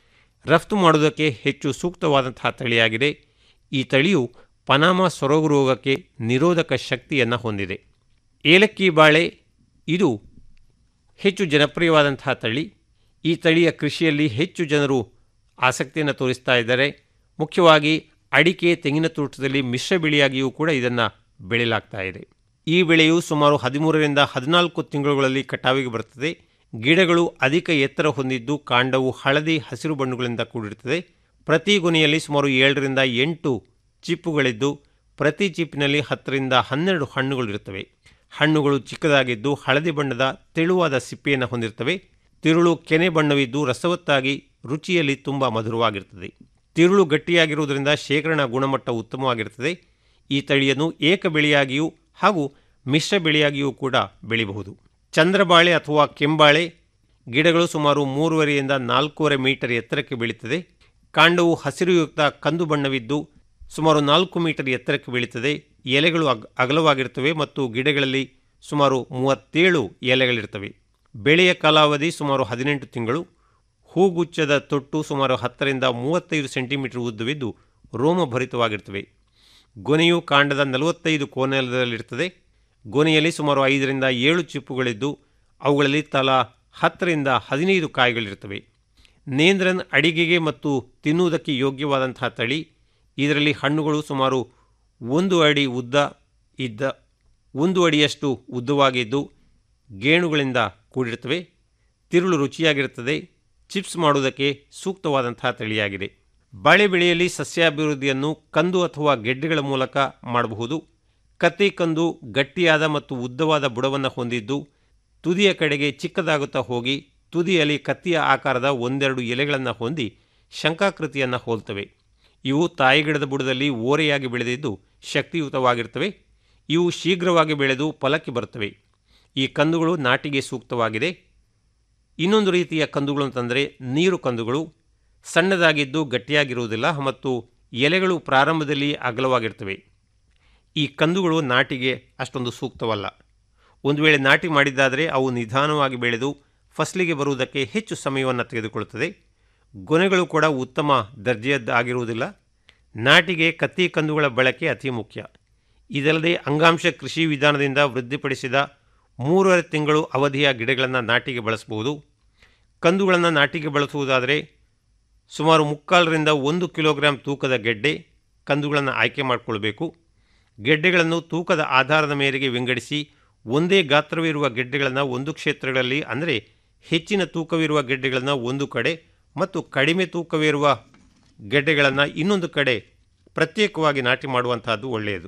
ರಫ್ತು ಮಾಡುವುದಕ್ಕೆ ಹೆಚ್ಚು ಸೂಕ್ತವಾದಂತಹ ತಳಿಯಾಗಿದೆ ಈ ತಳಿಯು ಪನಾಮ ಸೊರಗು ರೋಗಕ್ಕೆ ನಿರೋಧಕ ಶಕ್ತಿಯನ್ನು ಹೊಂದಿದೆ ಏಲಕ್ಕಿ ಬಾಳೆ ಇದು ಹೆಚ್ಚು ಜನಪ್ರಿಯವಾದಂತಹ ತಳಿ ಈ ತಳಿಯ ಕೃಷಿಯಲ್ಲಿ ಹೆಚ್ಚು ಜನರು ಆಸಕ್ತಿಯನ್ನು ತೋರಿಸ್ತಾ ಇದ್ದಾರೆ ಮುಖ್ಯವಾಗಿ ಅಡಿಕೆ ತೆಂಗಿನ ತೋಟದಲ್ಲಿ ಮಿಶ್ರ ಬೆಳೆಯಾಗಿಯೂ ಕೂಡ ಇದನ್ನು ಬೆಳೆಯಲಾಗ್ತಾ ಇದೆ ಈ ಬೆಳೆಯು ಸುಮಾರು ಹದಿಮೂರರಿಂದ ಹದಿನಾಲ್ಕು ತಿಂಗಳುಗಳಲ್ಲಿ ಕಟಾವಿಗೆ ಬರುತ್ತದೆ ಗಿಡಗಳು ಅಧಿಕ ಎತ್ತರ ಹೊಂದಿದ್ದು ಕಾಂಡವು ಹಳದಿ ಹಸಿರು ಬಣ್ಣಗಳಿಂದ ಕೂಡಿರುತ್ತದೆ ಪ್ರತಿ ಗೊನೆಯಲ್ಲಿ ಸುಮಾರು ಏಳರಿಂದ ಎಂಟು ಚಿಪ್ಪುಗಳಿದ್ದು ಪ್ರತಿ ಚಿಪ್ಪಿನಲ್ಲಿ ಹತ್ತರಿಂದ ಹನ್ನೆರಡು ಹಣ್ಣುಗಳಿರುತ್ತವೆ ಹಣ್ಣುಗಳು ಚಿಕ್ಕದಾಗಿದ್ದು ಹಳದಿ ಬಣ್ಣದ ತೆಳುವಾದ ಸಿಪ್ಪೆಯನ್ನು ಹೊಂದಿರುತ್ತವೆ ತಿರುಳು ಕೆನೆ ಬಣ್ಣವಿದ್ದು ರಸವತ್ತಾಗಿ ರುಚಿಯಲ್ಲಿ ತುಂಬ ಮಧುರವಾಗಿರುತ್ತದೆ ತಿರುಳು ಗಟ್ಟಿಯಾಗಿರುವುದರಿಂದ ಶೇಖರಣಾ ಗುಣಮಟ್ಟ ಉತ್ತಮವಾಗಿರುತ್ತದೆ ಈ ತಳಿಯನ್ನು ಏಕ ಬೆಳೆಯಾಗಿಯೂ ಹಾಗೂ ಮಿಶ್ರ ಬೆಳೆಯಾಗಿಯೂ ಕೂಡ ಬೆಳೆಯಬಹುದು ಚಂದ್ರಬಾಳೆ ಅಥವಾ ಕೆಂಬಾಳೆ ಗಿಡಗಳು ಸುಮಾರು ಮೂರುವರೆಯಿಂದ ನಾಲ್ಕೂವರೆ ಮೀಟರ್ ಎತ್ತರಕ್ಕೆ ಬೆಳೀತದೆ ಕಾಂಡವು ಹಸಿರುಯುಕ್ತ ಕಂದು ಬಣ್ಣವಿದ್ದು ಸುಮಾರು ನಾಲ್ಕು ಮೀಟರ್ ಎತ್ತರಕ್ಕೆ ಬೆಳೀತದೆ ಎಲೆಗಳು ಅಗ್ ಅಗಲವಾಗಿರ್ತವೆ ಮತ್ತು ಗಿಡಗಳಲ್ಲಿ ಸುಮಾರು ಮೂವತ್ತೇಳು ಎಲೆಗಳಿರ್ತವೆ ಬೆಳೆಯ ಕಾಲಾವಧಿ ಸುಮಾರು ಹದಿನೆಂಟು ತಿಂಗಳು ಹೂಗುಚ್ಛದ ತೊಟ್ಟು ಸುಮಾರು ಹತ್ತರಿಂದ ಮೂವತ್ತೈದು ಸೆಂಟಿಮೀಟರ್ ಉದ್ದವಿದ್ದು ರೋಮಭರಿತವಾಗಿರ್ತವೆ ಗೊನೆಯು ಕಾಂಡದ ನಲವತ್ತೈದು ಕೋನದಲ್ಲಿರ್ತದೆ ಗೊನೆಯಲ್ಲಿ ಸುಮಾರು ಐದರಿಂದ ಏಳು ಚಿಪ್ಪುಗಳಿದ್ದು ಅವುಗಳಲ್ಲಿ ತಲಾ ಹತ್ತರಿಂದ ಹದಿನೈದು ಕಾಯಿಗಳಿರ್ತವೆ ನೇಂದ್ರನ್ ಅಡಿಗೆಗೆ ಮತ್ತು ತಿನ್ನುವುದಕ್ಕೆ ಯೋಗ್ಯವಾದಂತಹ ತಳಿ ಇದರಲ್ಲಿ ಹಣ್ಣುಗಳು ಸುಮಾರು ಒಂದು ಅಡಿ ಉದ್ದ ಇದ್ದ ಒಂದು ಅಡಿಯಷ್ಟು ಉದ್ದವಾಗಿದ್ದು ಗೇಣುಗಳಿಂದ ಕೂಡಿರುತ್ತವೆ ತಿರುಳು ರುಚಿಯಾಗಿರುತ್ತದೆ ಚಿಪ್ಸ್ ಮಾಡುವುದಕ್ಕೆ ಸೂಕ್ತವಾದಂತಹ ತಳಿಯಾಗಿದೆ ಬಾಳೆ ಬೆಳೆಯಲ್ಲಿ ಸಸ್ಯಾಭಿವೃದ್ಧಿಯನ್ನು ಕಂದು ಅಥವಾ ಗೆಡ್ಡೆಗಳ ಮೂಲಕ ಮಾಡಬಹುದು ಕತ್ತಿ ಕಂದು ಗಟ್ಟಿಯಾದ ಮತ್ತು ಉದ್ದವಾದ ಬುಡವನ್ನು ಹೊಂದಿದ್ದು ತುದಿಯ ಕಡೆಗೆ ಚಿಕ್ಕದಾಗುತ್ತಾ ಹೋಗಿ ತುದಿಯಲ್ಲಿ ಕತ್ತಿಯ ಆಕಾರದ ಒಂದೆರಡು ಎಲೆಗಳನ್ನು ಹೊಂದಿ ಶಂಕಾಕೃತಿಯನ್ನು ಹೋಲ್ತವೆ ಇವು ತಾಯಿಗಿಡದ ಬುಡದಲ್ಲಿ ಓರೆಯಾಗಿ ಬೆಳೆದಿದ್ದು ಶಕ್ತಿಯುತವಾಗಿರ್ತವೆ ಇವು ಶೀಘ್ರವಾಗಿ ಬೆಳೆದು ಫಲಕ್ಕೆ ಬರುತ್ತವೆ ಈ ಕಂದುಗಳು ನಾಟಿಗೆ ಸೂಕ್ತವಾಗಿದೆ ಇನ್ನೊಂದು ರೀತಿಯ ಕಂದುಗಳು ಅಂತಂದರೆ ನೀರು ಕಂದುಗಳು ಸಣ್ಣದಾಗಿದ್ದು ಗಟ್ಟಿಯಾಗಿರುವುದಿಲ್ಲ ಮತ್ತು ಎಲೆಗಳು ಪ್ರಾರಂಭದಲ್ಲಿ ಅಗಲವಾಗಿರ್ತವೆ ಈ ಕಂದುಗಳು ನಾಟಿಗೆ ಅಷ್ಟೊಂದು ಸೂಕ್ತವಲ್ಲ ಒಂದು ವೇಳೆ ನಾಟಿ ಮಾಡಿದ್ದಾದರೆ ಅವು ನಿಧಾನವಾಗಿ ಬೆಳೆದು ಫಸಲಿಗೆ ಬರುವುದಕ್ಕೆ ಹೆಚ್ಚು ಸಮಯವನ್ನು ತೆಗೆದುಕೊಳ್ಳುತ್ತದೆ ಗೊನೆಗಳು ಕೂಡ ಉತ್ತಮ ದರ್ಜೆಯದ್ದಾಗಿರುವುದಿಲ್ಲ ನಾಟಿಗೆ ಕತ್ತಿ ಕಂದುಗಳ ಬಳಕೆ ಅತಿ ಮುಖ್ಯ ಇದಲ್ಲದೆ ಅಂಗಾಂಶ ಕೃಷಿ ವಿಧಾನದಿಂದ ವೃದ್ಧಿಪಡಿಸಿದ ಮೂರುವರೆ ತಿಂಗಳು ಅವಧಿಯ ಗಿಡಗಳನ್ನು ನಾಟಿಗೆ ಬಳಸಬಹುದು ಕಂದುಗಳನ್ನು ನಾಟಿಗೆ ಬಳಸುವುದಾದರೆ ಸುಮಾರು ಮುಕ್ಕಾಲರಿಂದ ಒಂದು ಕಿಲೋಗ್ರಾಂ ತೂಕದ ಗೆಡ್ಡೆ ಕಂದುಗಳನ್ನು ಆಯ್ಕೆ ಮಾಡಿಕೊಳ್ಬೇಕು ಗೆಡ್ಡೆಗಳನ್ನು ತೂಕದ ಆಧಾರದ ಮೇರೆಗೆ ವಿಂಗಡಿಸಿ ಒಂದೇ ಗಾತ್ರವಿರುವ ಗೆಡ್ಡೆಗಳನ್ನು ಒಂದು ಕ್ಷೇತ್ರಗಳಲ್ಲಿ ಅಂದರೆ ಹೆಚ್ಚಿನ ತೂಕವಿರುವ ಗೆಡ್ಡೆಗಳನ್ನು ಒಂದು ಕಡೆ ಮತ್ತು ಕಡಿಮೆ ತೂಕವಿರುವ ಗೆಡ್ಡೆಗಳನ್ನು ಇನ್ನೊಂದು ಕಡೆ ಪ್ರತ್ಯೇಕವಾಗಿ ನಾಟಿ ಮಾಡುವಂತಹದ್ದು ಒಳ್ಳೆಯದು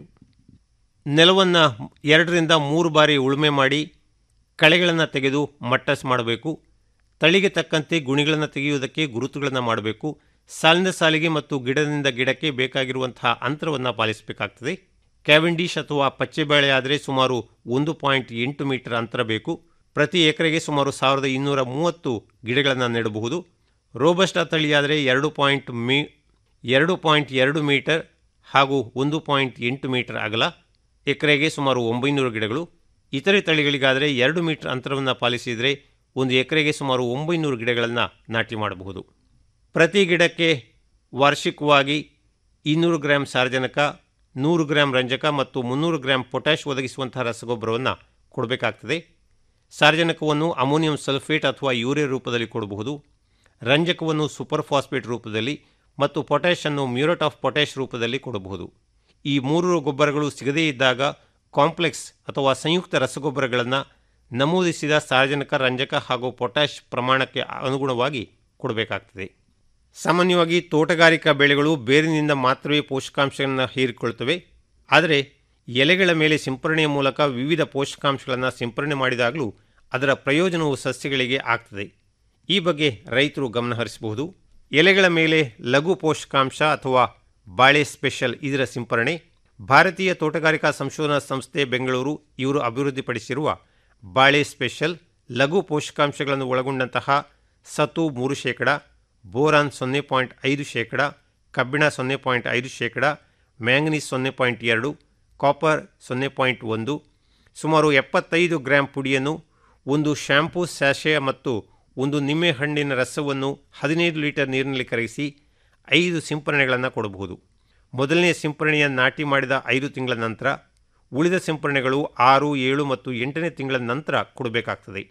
ನೆಲವನ್ನು ಎರಡರಿಂದ ಮೂರು ಬಾರಿ ಉಳುಮೆ ಮಾಡಿ ಕಳೆಗಳನ್ನು ತೆಗೆದು ಮಟ್ಟಸ್ ಮಾಡಬೇಕು ತಳಿಗೆ ತಕ್ಕಂತೆ ಗುಣಿಗಳನ್ನು ತೆಗೆಯುವುದಕ್ಕೆ ಗುರುತುಗಳನ್ನು ಮಾಡಬೇಕು ಸಾಲಿನ ಸಾಲಿಗೆ ಮತ್ತು ಗಿಡದಿಂದ ಗಿಡಕ್ಕೆ ಬೇಕಾಗಿರುವಂತಹ ಅಂತರವನ್ನು ಪಾಲಿಸಬೇಕಾಗ್ತದೆ ಕ್ಯಾವೆಂಡಿಶ್ ಅಥವಾ ಪಚ್ಚೆಬೇಳೆ ಆದರೆ ಸುಮಾರು ಒಂದು ಪಾಯಿಂಟ್ ಎಂಟು ಮೀಟರ್ ಅಂತರ ಬೇಕು ಪ್ರತಿ ಎಕರೆಗೆ ಸುಮಾರು ಸಾವಿರದ ಇನ್ನೂರ ಮೂವತ್ತು ಗಿಡಗಳನ್ನು ನೆಡಬಹುದು ರೋಬಸ್ಟಾ ತಳಿಯಾದರೆ ಎರಡು ಪಾಯಿಂಟ್ ಮೀ ಎರಡು ಪಾಯಿಂಟ್ ಎರಡು ಮೀಟರ್ ಹಾಗೂ ಒಂದು ಪಾಯಿಂಟ್ ಎಂಟು ಮೀಟರ್ ಅಗಲ ಎಕರೆಗೆ ಸುಮಾರು ಒಂಬೈನೂರು ಗಿಡಗಳು ಇತರೆ ತಳಿಗಳಿಗಾದರೆ ಎರಡು ಮೀಟರ್ ಅಂತರವನ್ನು ಪಾಲಿಸಿದರೆ ಒಂದು ಎಕರೆಗೆ ಸುಮಾರು ಒಂಬೈನೂರು ಗಿಡಗಳನ್ನು ನಾಟಿ ಮಾಡಬಹುದು ಪ್ರತಿ ಗಿಡಕ್ಕೆ ವಾರ್ಷಿಕವಾಗಿ ಇನ್ನೂರು ಗ್ರಾಂ ಸಾರಜನಕ ನೂರು ಗ್ರಾಂ ರಂಜಕ ಮತ್ತು ಮುನ್ನೂರು ಗ್ರಾಂ ಪೊಟ್ಯಾಷ್ ಒದಗಿಸುವಂತಹ ರಸಗೊಬ್ಬರವನ್ನು ಕೊಡಬೇಕಾಗ್ತದೆ ಸಾರಜನಕವನ್ನು ಅಮೋನಿಯಂ ಸಲ್ಫೇಟ್ ಅಥವಾ ಯೂರಿಯಾ ರೂಪದಲ್ಲಿ ಕೊಡಬಹುದು ರಂಜಕವನ್ನು ಸೂಪರ್ ಫಾಸ್ಫೇಟ್ ರೂಪದಲ್ಲಿ ಮತ್ತು ಪೊಟ್ಯಾಷನ್ನು ಮ್ಯೂರೇಟ್ ಆಫ್ ಪೊಟ್ಯಾಷ್ ರೂಪದಲ್ಲಿ ಕೊಡಬಹುದು ಈ ಮೂರು ಗೊಬ್ಬರಗಳು ಸಿಗದೇ ಇದ್ದಾಗ ಕಾಂಪ್ಲೆಕ್ಸ್ ಅಥವಾ ಸಂಯುಕ್ತ ರಸಗೊಬ್ಬರಗಳನ್ನು ನಮೂದಿಸಿದ ಸಾರಜನಕ ರಂಜಕ ಹಾಗೂ ಪೊಟ್ಯಾಷ್ ಪ್ರಮಾಣಕ್ಕೆ ಅನುಗುಣವಾಗಿ ಕೊಡಬೇಕಾಗ್ತದೆ ಸಾಮಾನ್ಯವಾಗಿ ತೋಟಗಾರಿಕಾ ಬೆಳೆಗಳು ಬೇರಿನಿಂದ ಮಾತ್ರವೇ ಪೋಷಕಾಂಶಗಳನ್ನು ಹೀರಿಕೊಳ್ತವೆ ಆದರೆ ಎಲೆಗಳ ಮೇಲೆ ಸಿಂಪರಣೆಯ ಮೂಲಕ ವಿವಿಧ ಪೋಷಕಾಂಶಗಳನ್ನು ಸಿಂಪರಣೆ ಮಾಡಿದಾಗಲೂ ಅದರ ಪ್ರಯೋಜನವು ಸಸ್ಯಗಳಿಗೆ ಆಗ್ತದೆ ಈ ಬಗ್ಗೆ ರೈತರು ಗಮನಹರಿಸಬಹುದು ಎಲೆಗಳ ಮೇಲೆ ಲಘು ಪೋಷಕಾಂಶ ಅಥವಾ ಬಾಳೆ ಸ್ಪೆಷಲ್ ಇದರ ಸಿಂಪರಣೆ ಭಾರತೀಯ ತೋಟಗಾರಿಕಾ ಸಂಶೋಧನಾ ಸಂಸ್ಥೆ ಬೆಂಗಳೂರು ಇವರು ಅಭಿವೃದ್ಧಿಪಡಿಸಿರುವ ಬಾಳೆ ಸ್ಪೆಷಲ್ ಲಘು ಪೋಷಕಾಂಶಗಳನ್ನು ಒಳಗೊಂಡಂತಹ ಸತು ಮೂರು ಶೇಕಡ ಬೋರಾನ್ ಸೊನ್ನೆ ಪಾಯಿಂಟ್ ಐದು ಶೇಕಡ ಕಬ್ಬಿಣ ಸೊನ್ನೆ ಪಾಯಿಂಟ್ ಐದು ಶೇಕಡ ಮ್ಯಾಂಗನೀಸ್ ಸೊನ್ನೆ ಪಾಯಿಂಟ್ ಎರಡು ಕಾಪರ್ ಸೊನ್ನೆ ಪಾಯಿಂಟ್ ಒಂದು ಸುಮಾರು ಎಪ್ಪತ್ತೈದು ಗ್ರಾಂ ಪುಡಿಯನ್ನು ಒಂದು ಶ್ಯಾಂಪೂ ಸ್ಯಾಶೆ ಮತ್ತು ಒಂದು ನಿಂಬೆಹಣ್ಣಿನ ರಸವನ್ನು ಹದಿನೈದು ಲೀಟರ್ ನೀರಿನಲ್ಲಿ ಕರಗಿಸಿ ಐದು ಸಿಂಪರಣೆಗಳನ್ನು ಕೊಡಬಹುದು ಮೊದಲನೇ ಸಿಂಪರಣೆಯ ನಾಟಿ ಮಾಡಿದ ಐದು ತಿಂಗಳ ನಂತರ ಉಳಿದ ಸಿಂಪರಣೆಗಳು ಆರು ಏಳು ಮತ್ತು ಎಂಟನೇ ತಿಂಗಳ ನಂತರ ಕೊಡಬೇಕಾಗ್ತದೆ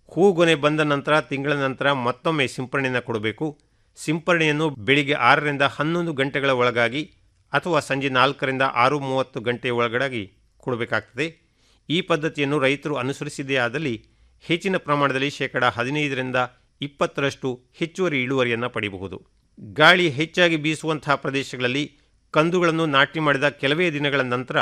ಹೂಗೊನೆ ಬಂದ ನಂತರ ತಿಂಗಳ ನಂತರ ಮತ್ತೊಮ್ಮೆ ಸಿಂಪರಣೆಯನ್ನು ಕೊಡಬೇಕು ಸಿಂಪರಣೆಯನ್ನು ಬೆಳಿಗ್ಗೆ ಆರರಿಂದ ಹನ್ನೊಂದು ಗಂಟೆಗಳ ಒಳಗಾಗಿ ಅಥವಾ ಸಂಜೆ ನಾಲ್ಕರಿಂದ ಆರು ಮೂವತ್ತು ಗಂಟೆಯ ಒಳಗಡೆಗೆ ಕೊಡಬೇಕಾಗ್ತದೆ ಈ ಪದ್ಧತಿಯನ್ನು ರೈತರು ಅನುಸರಿಸಿದೇ ಆದಲ್ಲಿ ಹೆಚ್ಚಿನ ಪ್ರಮಾಣದಲ್ಲಿ ಶೇಕಡ ಹದಿನೈದರಿಂದ ಇಪ್ಪತ್ತರಷ್ಟು ಹೆಚ್ಚುವರಿ ಇಳುವರಿಯನ್ನು ಪಡೆಯಬಹುದು ಗಾಳಿ ಹೆಚ್ಚಾಗಿ ಬೀಸುವಂತಹ ಪ್ರದೇಶಗಳಲ್ಲಿ ಕಂದುಗಳನ್ನು ನಾಟಿ ಮಾಡಿದ ಕೆಲವೇ ದಿನಗಳ ನಂತರ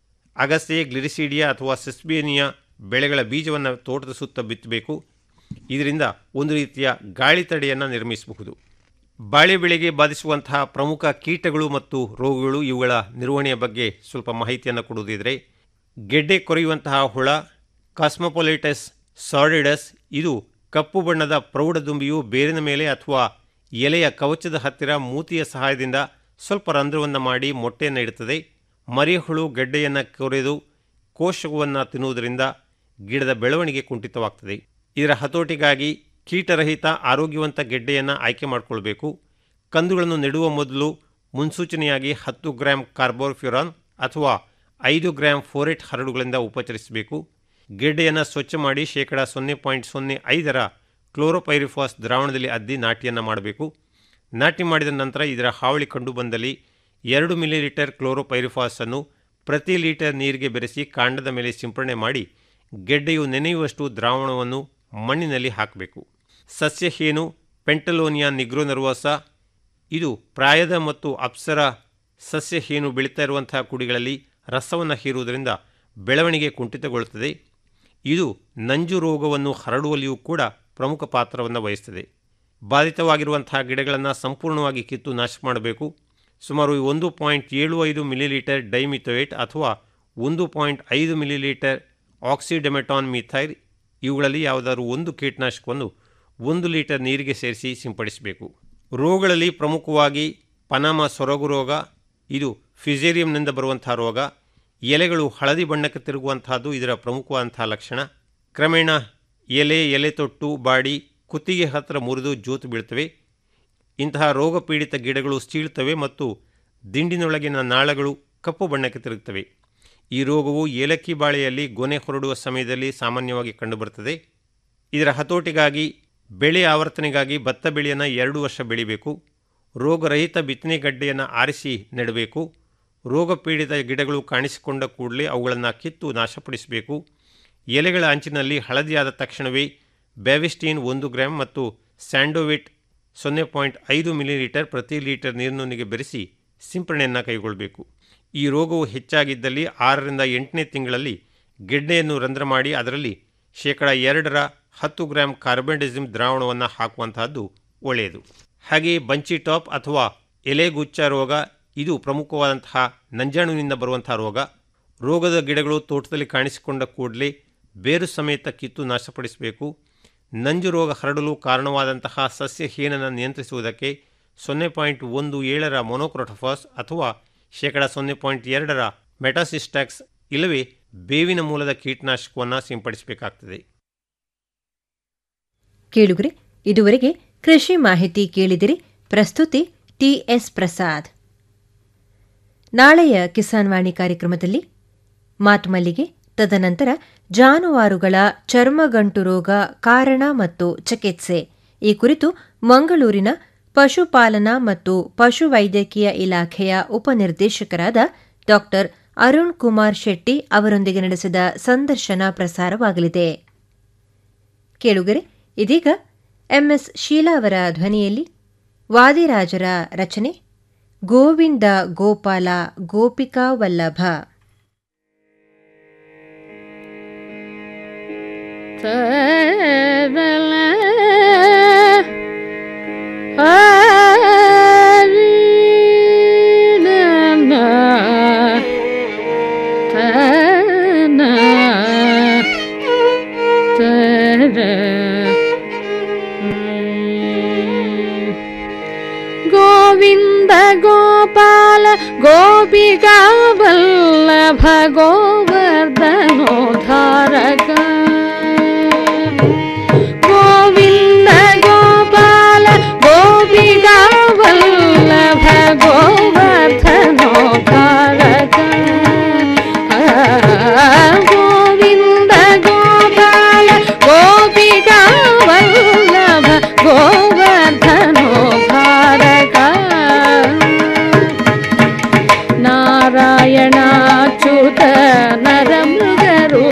ಅಗಸೆ ಗ್ಲಿರಿಸಿಡಿಯಾ ಅಥವಾ ಸಿಸ್ಬೇನಿಯಾ ಬೆಳೆಗಳ ಬೀಜವನ್ನು ತೋಟದ ಸುತ್ತ ಬಿತ್ತಬೇಕು ಇದರಿಂದ ಒಂದು ರೀತಿಯ ಗಾಳಿ ತಡೆಯನ್ನು ನಿರ್ಮಿಸಬಹುದು ಬಾಳೆ ಬೆಳೆಗೆ ಬಾಧಿಸುವಂತಹ ಪ್ರಮುಖ ಕೀಟಗಳು ಮತ್ತು ರೋಗಗಳು ಇವುಗಳ ನಿರ್ವಹಣೆಯ ಬಗ್ಗೆ ಸ್ವಲ್ಪ ಮಾಹಿತಿಯನ್ನು ಕೊಡುವುದಿದ್ರೆ ಗೆಡ್ಡೆ ಕೊರೆಯುವಂತಹ ಹುಳ ಕಾಸ್ಮೊಪೊಲಿಟಸ್ ಸಾರಿಡಸ್ ಇದು ಕಪ್ಪು ಬಣ್ಣದ ಪ್ರೌಢದುಂಬಿಯು ಬೇರಿನ ಮೇಲೆ ಅಥವಾ ಎಲೆಯ ಕವಚದ ಹತ್ತಿರ ಮೂತಿಯ ಸಹಾಯದಿಂದ ಸ್ವಲ್ಪ ರಂಧ್ರವನ್ನು ಮಾಡಿ ಮೊಟ್ಟೆಯನ್ನು ಇಡುತ್ತದೆ ಮರಿಹುಳು ಗೆಡ್ಡೆಯನ್ನು ಕೊರೆದು ಕೋಶವನ್ನು ತಿನ್ನುವುದರಿಂದ ಗಿಡದ ಬೆಳವಣಿಗೆ ಕುಂಠಿತವಾಗ್ತದೆ ಇದರ ಹತೋಟಿಗಾಗಿ ಕೀಟರಹಿತ ಆರೋಗ್ಯವಂತ ಗೆಡ್ಡೆಯನ್ನು ಆಯ್ಕೆ ಮಾಡಿಕೊಳ್ಬೇಕು ಕಂದುಗಳನ್ನು ನೆಡುವ ಮೊದಲು ಮುನ್ಸೂಚನೆಯಾಗಿ ಹತ್ತು ಗ್ರಾಂ ಕಾರ್ಬೋಫ್ಯುರಾನ್ ಅಥವಾ ಐದು ಗ್ರಾಂ ಫೋರೆಟ್ ಹರಡುಗಳಿಂದ ಉಪಚರಿಸಬೇಕು ಗೆಡ್ಡೆಯನ್ನು ಸ್ವಚ್ಛ ಮಾಡಿ ಶೇಕಡ ಸೊನ್ನೆ ಪಾಯಿಂಟ್ ಸೊನ್ನೆ ಐದರ ಕ್ಲೋರೋಪೈರಿಫಾಸ್ ದ್ರಾವಣದಲ್ಲಿ ಅದ್ದಿ ನಾಟಿಯನ್ನು ಮಾಡಬೇಕು ನಾಟಿ ಮಾಡಿದ ನಂತರ ಇದರ ಹಾವಳಿ ಕಂಡು ಬಂದಲ್ಲಿ ಎರಡು ಮಿಲಿಲೀಟರ್ ಕ್ಲೋರೋಪೈರಿಫಾಸನ್ನು ಪ್ರತಿ ಲೀಟರ್ ನೀರಿಗೆ ಬೆರೆಸಿ ಕಾಂಡದ ಮೇಲೆ ಸಿಂಪರಣೆ ಮಾಡಿ ಗೆಡ್ಡೆಯು ನೆನೆಯುವಷ್ಟು ದ್ರಾವಣವನ್ನು ಮಣ್ಣಿನಲ್ಲಿ ಹಾಕಬೇಕು ಸಸ್ಯ ಹೇನು ಪೆಂಟಲೋನಿಯಾ ನಿಗ್ರೋನರ್ವಸ ಇದು ಪ್ರಾಯದ ಮತ್ತು ಅಪ್ಸರ ಸಸ್ಯ ಹೇನು ಬೆಳೀತಾ ಇರುವಂತಹ ಕುಡಿಗಳಲ್ಲಿ ರಸವನ್ನು ಹೀರುವುದರಿಂದ ಬೆಳವಣಿಗೆ ಕುಂಠಿತಗೊಳ್ಳುತ್ತದೆ ಇದು ನಂಜು ರೋಗವನ್ನು ಹರಡುವಲ್ಲಿಯೂ ಕೂಡ ಪ್ರಮುಖ ಪಾತ್ರವನ್ನು ವಹಿಸ್ತದೆ ಬಾಧಿತವಾಗಿರುವಂತಹ ಗಿಡಗಳನ್ನು ಸಂಪೂರ್ಣವಾಗಿ ಕಿತ್ತು ನಾಶ ಮಾಡಬೇಕು ಸುಮಾರು ಒಂದು ಪಾಯಿಂಟ್ ಏಳು ಐದು ಮಿಲಿಲೀಟರ್ ಡೈಮಿಥೋಯೇಟ್ ಅಥವಾ ಒಂದು ಪಾಯಿಂಟ್ ಐದು ಮಿಲಿಲೀಟರ್ ಆಕ್ಸಿಡೆಮೆಟಾನ್ ಮಿಥೈರ್ ಇವುಗಳಲ್ಲಿ ಯಾವುದಾದ್ರೂ ಒಂದು ಕೀಟನಾಶಕವನ್ನು ಒಂದು ಲೀಟರ್ ನೀರಿಗೆ ಸೇರಿಸಿ ಸಿಂಪಡಿಸಬೇಕು ರೋಗಗಳಲ್ಲಿ ಪ್ರಮುಖವಾಗಿ ಪನಾಮ ಸೊರಗು ರೋಗ ಇದು ಫಿಸೇರಿಯಂನಿಂದ ಬರುವಂತಹ ರೋಗ ಎಲೆಗಳು ಹಳದಿ ಬಣ್ಣಕ್ಕೆ ತಿರುಗುವಂತಹದ್ದು ಇದರ ಪ್ರಮುಖವಾದಂತಹ ಲಕ್ಷಣ ಕ್ರಮೇಣ ಎಲೆ ಎಲೆ ತೊಟ್ಟು ಬಾಡಿ ಕುತ್ತಿಗೆ ಹತ್ತಿರ ಮುರಿದು ಜೋತು ಬೀಳ್ತವೆ ಇಂತಹ ರೋಗ ಪೀಡಿತ ಗಿಡಗಳು ಸೀಳ್ತವೆ ಮತ್ತು ದಿಂಡಿನೊಳಗಿನ ನಾಳಗಳು ಕಪ್ಪು ಬಣ್ಣಕ್ಕೆ ತಿರುಗುತ್ತವೆ ಈ ರೋಗವು ಏಲಕ್ಕಿ ಬಾಳೆಯಲ್ಲಿ ಗೊನೆ ಹೊರಡುವ ಸಮಯದಲ್ಲಿ ಸಾಮಾನ್ಯವಾಗಿ ಕಂಡುಬರುತ್ತದೆ ಇದರ ಹತೋಟಿಗಾಗಿ ಬೆಳೆ ಆವರ್ತನೆಗಾಗಿ ಭತ್ತ ಬೆಳೆಯನ್ನು ಎರಡು ವರ್ಷ ಬೆಳಿಬೇಕು ರೋಗರಹಿತ ಬಿತ್ತನೆ ಗಡ್ಡೆಯನ್ನು ಆರಿಸಿ ನೆಡಬೇಕು ರೋಗ ಪೀಡಿತ ಗಿಡಗಳು ಕಾಣಿಸಿಕೊಂಡ ಕೂಡಲೇ ಅವುಗಳನ್ನು ಕಿತ್ತು ನಾಶಪಡಿಸಬೇಕು ಎಲೆಗಳ ಅಂಚಿನಲ್ಲಿ ಹಳದಿಯಾದ ತಕ್ಷಣವೇ ಬ್ಯಾವಿಸ್ಟೀನ್ ಒಂದು ಗ್ರಾಂ ಮತ್ತು ಸ್ಯಾಂಡೋವಿಟ್ ಸೊನ್ನೆ ಪಾಯಿಂಟ್ ಐದು ಮಿಲಿಲೀಟರ್ ಪ್ರತಿ ಲೀಟರ್ ನೀರಿನೊಂದಿಗೆ ಬೆರೆಸಿ ಸಿಂಪರಣೆಯನ್ನು ಕೈಗೊಳ್ಳಬೇಕು ಈ ರೋಗವು ಹೆಚ್ಚಾಗಿದ್ದಲ್ಲಿ ಆರರಿಂದ ಎಂಟನೇ ತಿಂಗಳಲ್ಲಿ ಗೆಡ್ಡೆಯನ್ನು ರಂಧ್ರ ಮಾಡಿ ಅದರಲ್ಲಿ ಶೇಕಡ ಎರಡರ ಹತ್ತು ಗ್ರಾಂ ಕಾರ್ಬೆಂಡಿಸಿಮ್ ದ್ರಾವಣವನ್ನು ಹಾಕುವಂತಹದ್ದು ಒಳ್ಳೆಯದು ಹಾಗೆಯೇ ಬಂಚಿ ಟಾಪ್ ಅಥವಾ ಎಲೆಗುಚ್ಚ ರೋಗ ಇದು ಪ್ರಮುಖವಾದಂತಹ ನಂಜಾಣುವಿನಿಂದ ಬರುವಂತಹ ರೋಗ ರೋಗದ ಗಿಡಗಳು ತೋಟದಲ್ಲಿ ಕಾಣಿಸಿಕೊಂಡ ಕೂಡಲೇ ಬೇರು ಸಮೇತ ಕಿತ್ತು ನಾಶಪಡಿಸಬೇಕು ನಂಜು ರೋಗ ಹರಡಲು ಕಾರಣವಾದಂತಹ ಸಸ್ಯ ಹೀನನ್ನು ನಿಯಂತ್ರಿಸುವುದಕ್ಕೆ ಸೊನ್ನೆ ಪಾಯಿಂಟ್ ಒಂದು ಏಳರ ಮೊನೋಕ್ರೋಟೋಫಾಸ್ ಅಥವಾ ಶೇಕಡ ಸೊನ್ನೆ ಪಾಯಿಂಟ್ ಎರಡರ ಮೆಟಾಸಿಸ್ಟ್ಯಾಕ್ಸ್ ಇಲ್ಲವೇ ಬೇವಿನ ಮೂಲದ ಕೀಟನಾಶಕವನ್ನು ಸಿಂಪಡಿಸಬೇಕಾಗ್ತದೆ ಕೇಳುಗರೆ ಇದುವರೆಗೆ ಕೃಷಿ ಮಾಹಿತಿ ಕೇಳಿದಿರಿ ಪ್ರಸ್ತುತಿ ಟಿಎಸ್ ಪ್ರಸಾದ್ ನಾಳೆಯ ಕಿಸಾನ್ ವಾಣಿ ಕಾರ್ಯಕ್ರಮದಲ್ಲಿ ಮಾತುಮಲ್ಲಿಗೆ ತದನಂತರ ಜಾನುವಾರುಗಳ ಚರ್ಮಗಂಟು ರೋಗ ಕಾರಣ ಮತ್ತು ಚಿಕಿತ್ಸೆ ಈ ಕುರಿತು ಮಂಗಳೂರಿನ ಪಶುಪಾಲನಾ ಮತ್ತು ಪಶುವೈದ್ಯಕೀಯ ಇಲಾಖೆಯ ಉಪನಿರ್ದೇಶಕರಾದ ಡಾ ಅರುಣ್ ಕುಮಾರ್ ಶೆಟ್ಟಿ ಅವರೊಂದಿಗೆ ನಡೆಸಿದ ಸಂದರ್ಶನ ಪ್ರಸಾರವಾಗಲಿದೆ ಕೇಳುಗರೆ ಇದೀಗ ಎಂಎಸ್ ಶೀಲಾ ಅವರ ಧ್ವನಿಯಲ್ಲಿ ವಾದಿರಾಜರ ರಚನೆ ಗೋವಿಂದ ಗೋಪಾಲ ಗೋಪಿಕಾ ವಲ್ಲಭ ಗೋವಿಂದ ಗೋಪಾಲ ಗೋಪಿಕಾ ವಲ್ಲಭ ಗೋವರ್ಧನೋದ್ಧಾರಕ ಗೋವಿಂದ ಗೋಪಾಲ ಗೋಪಿಕಾ ನಾರಾಯಣ ಚ್ಯುತ ನರಂ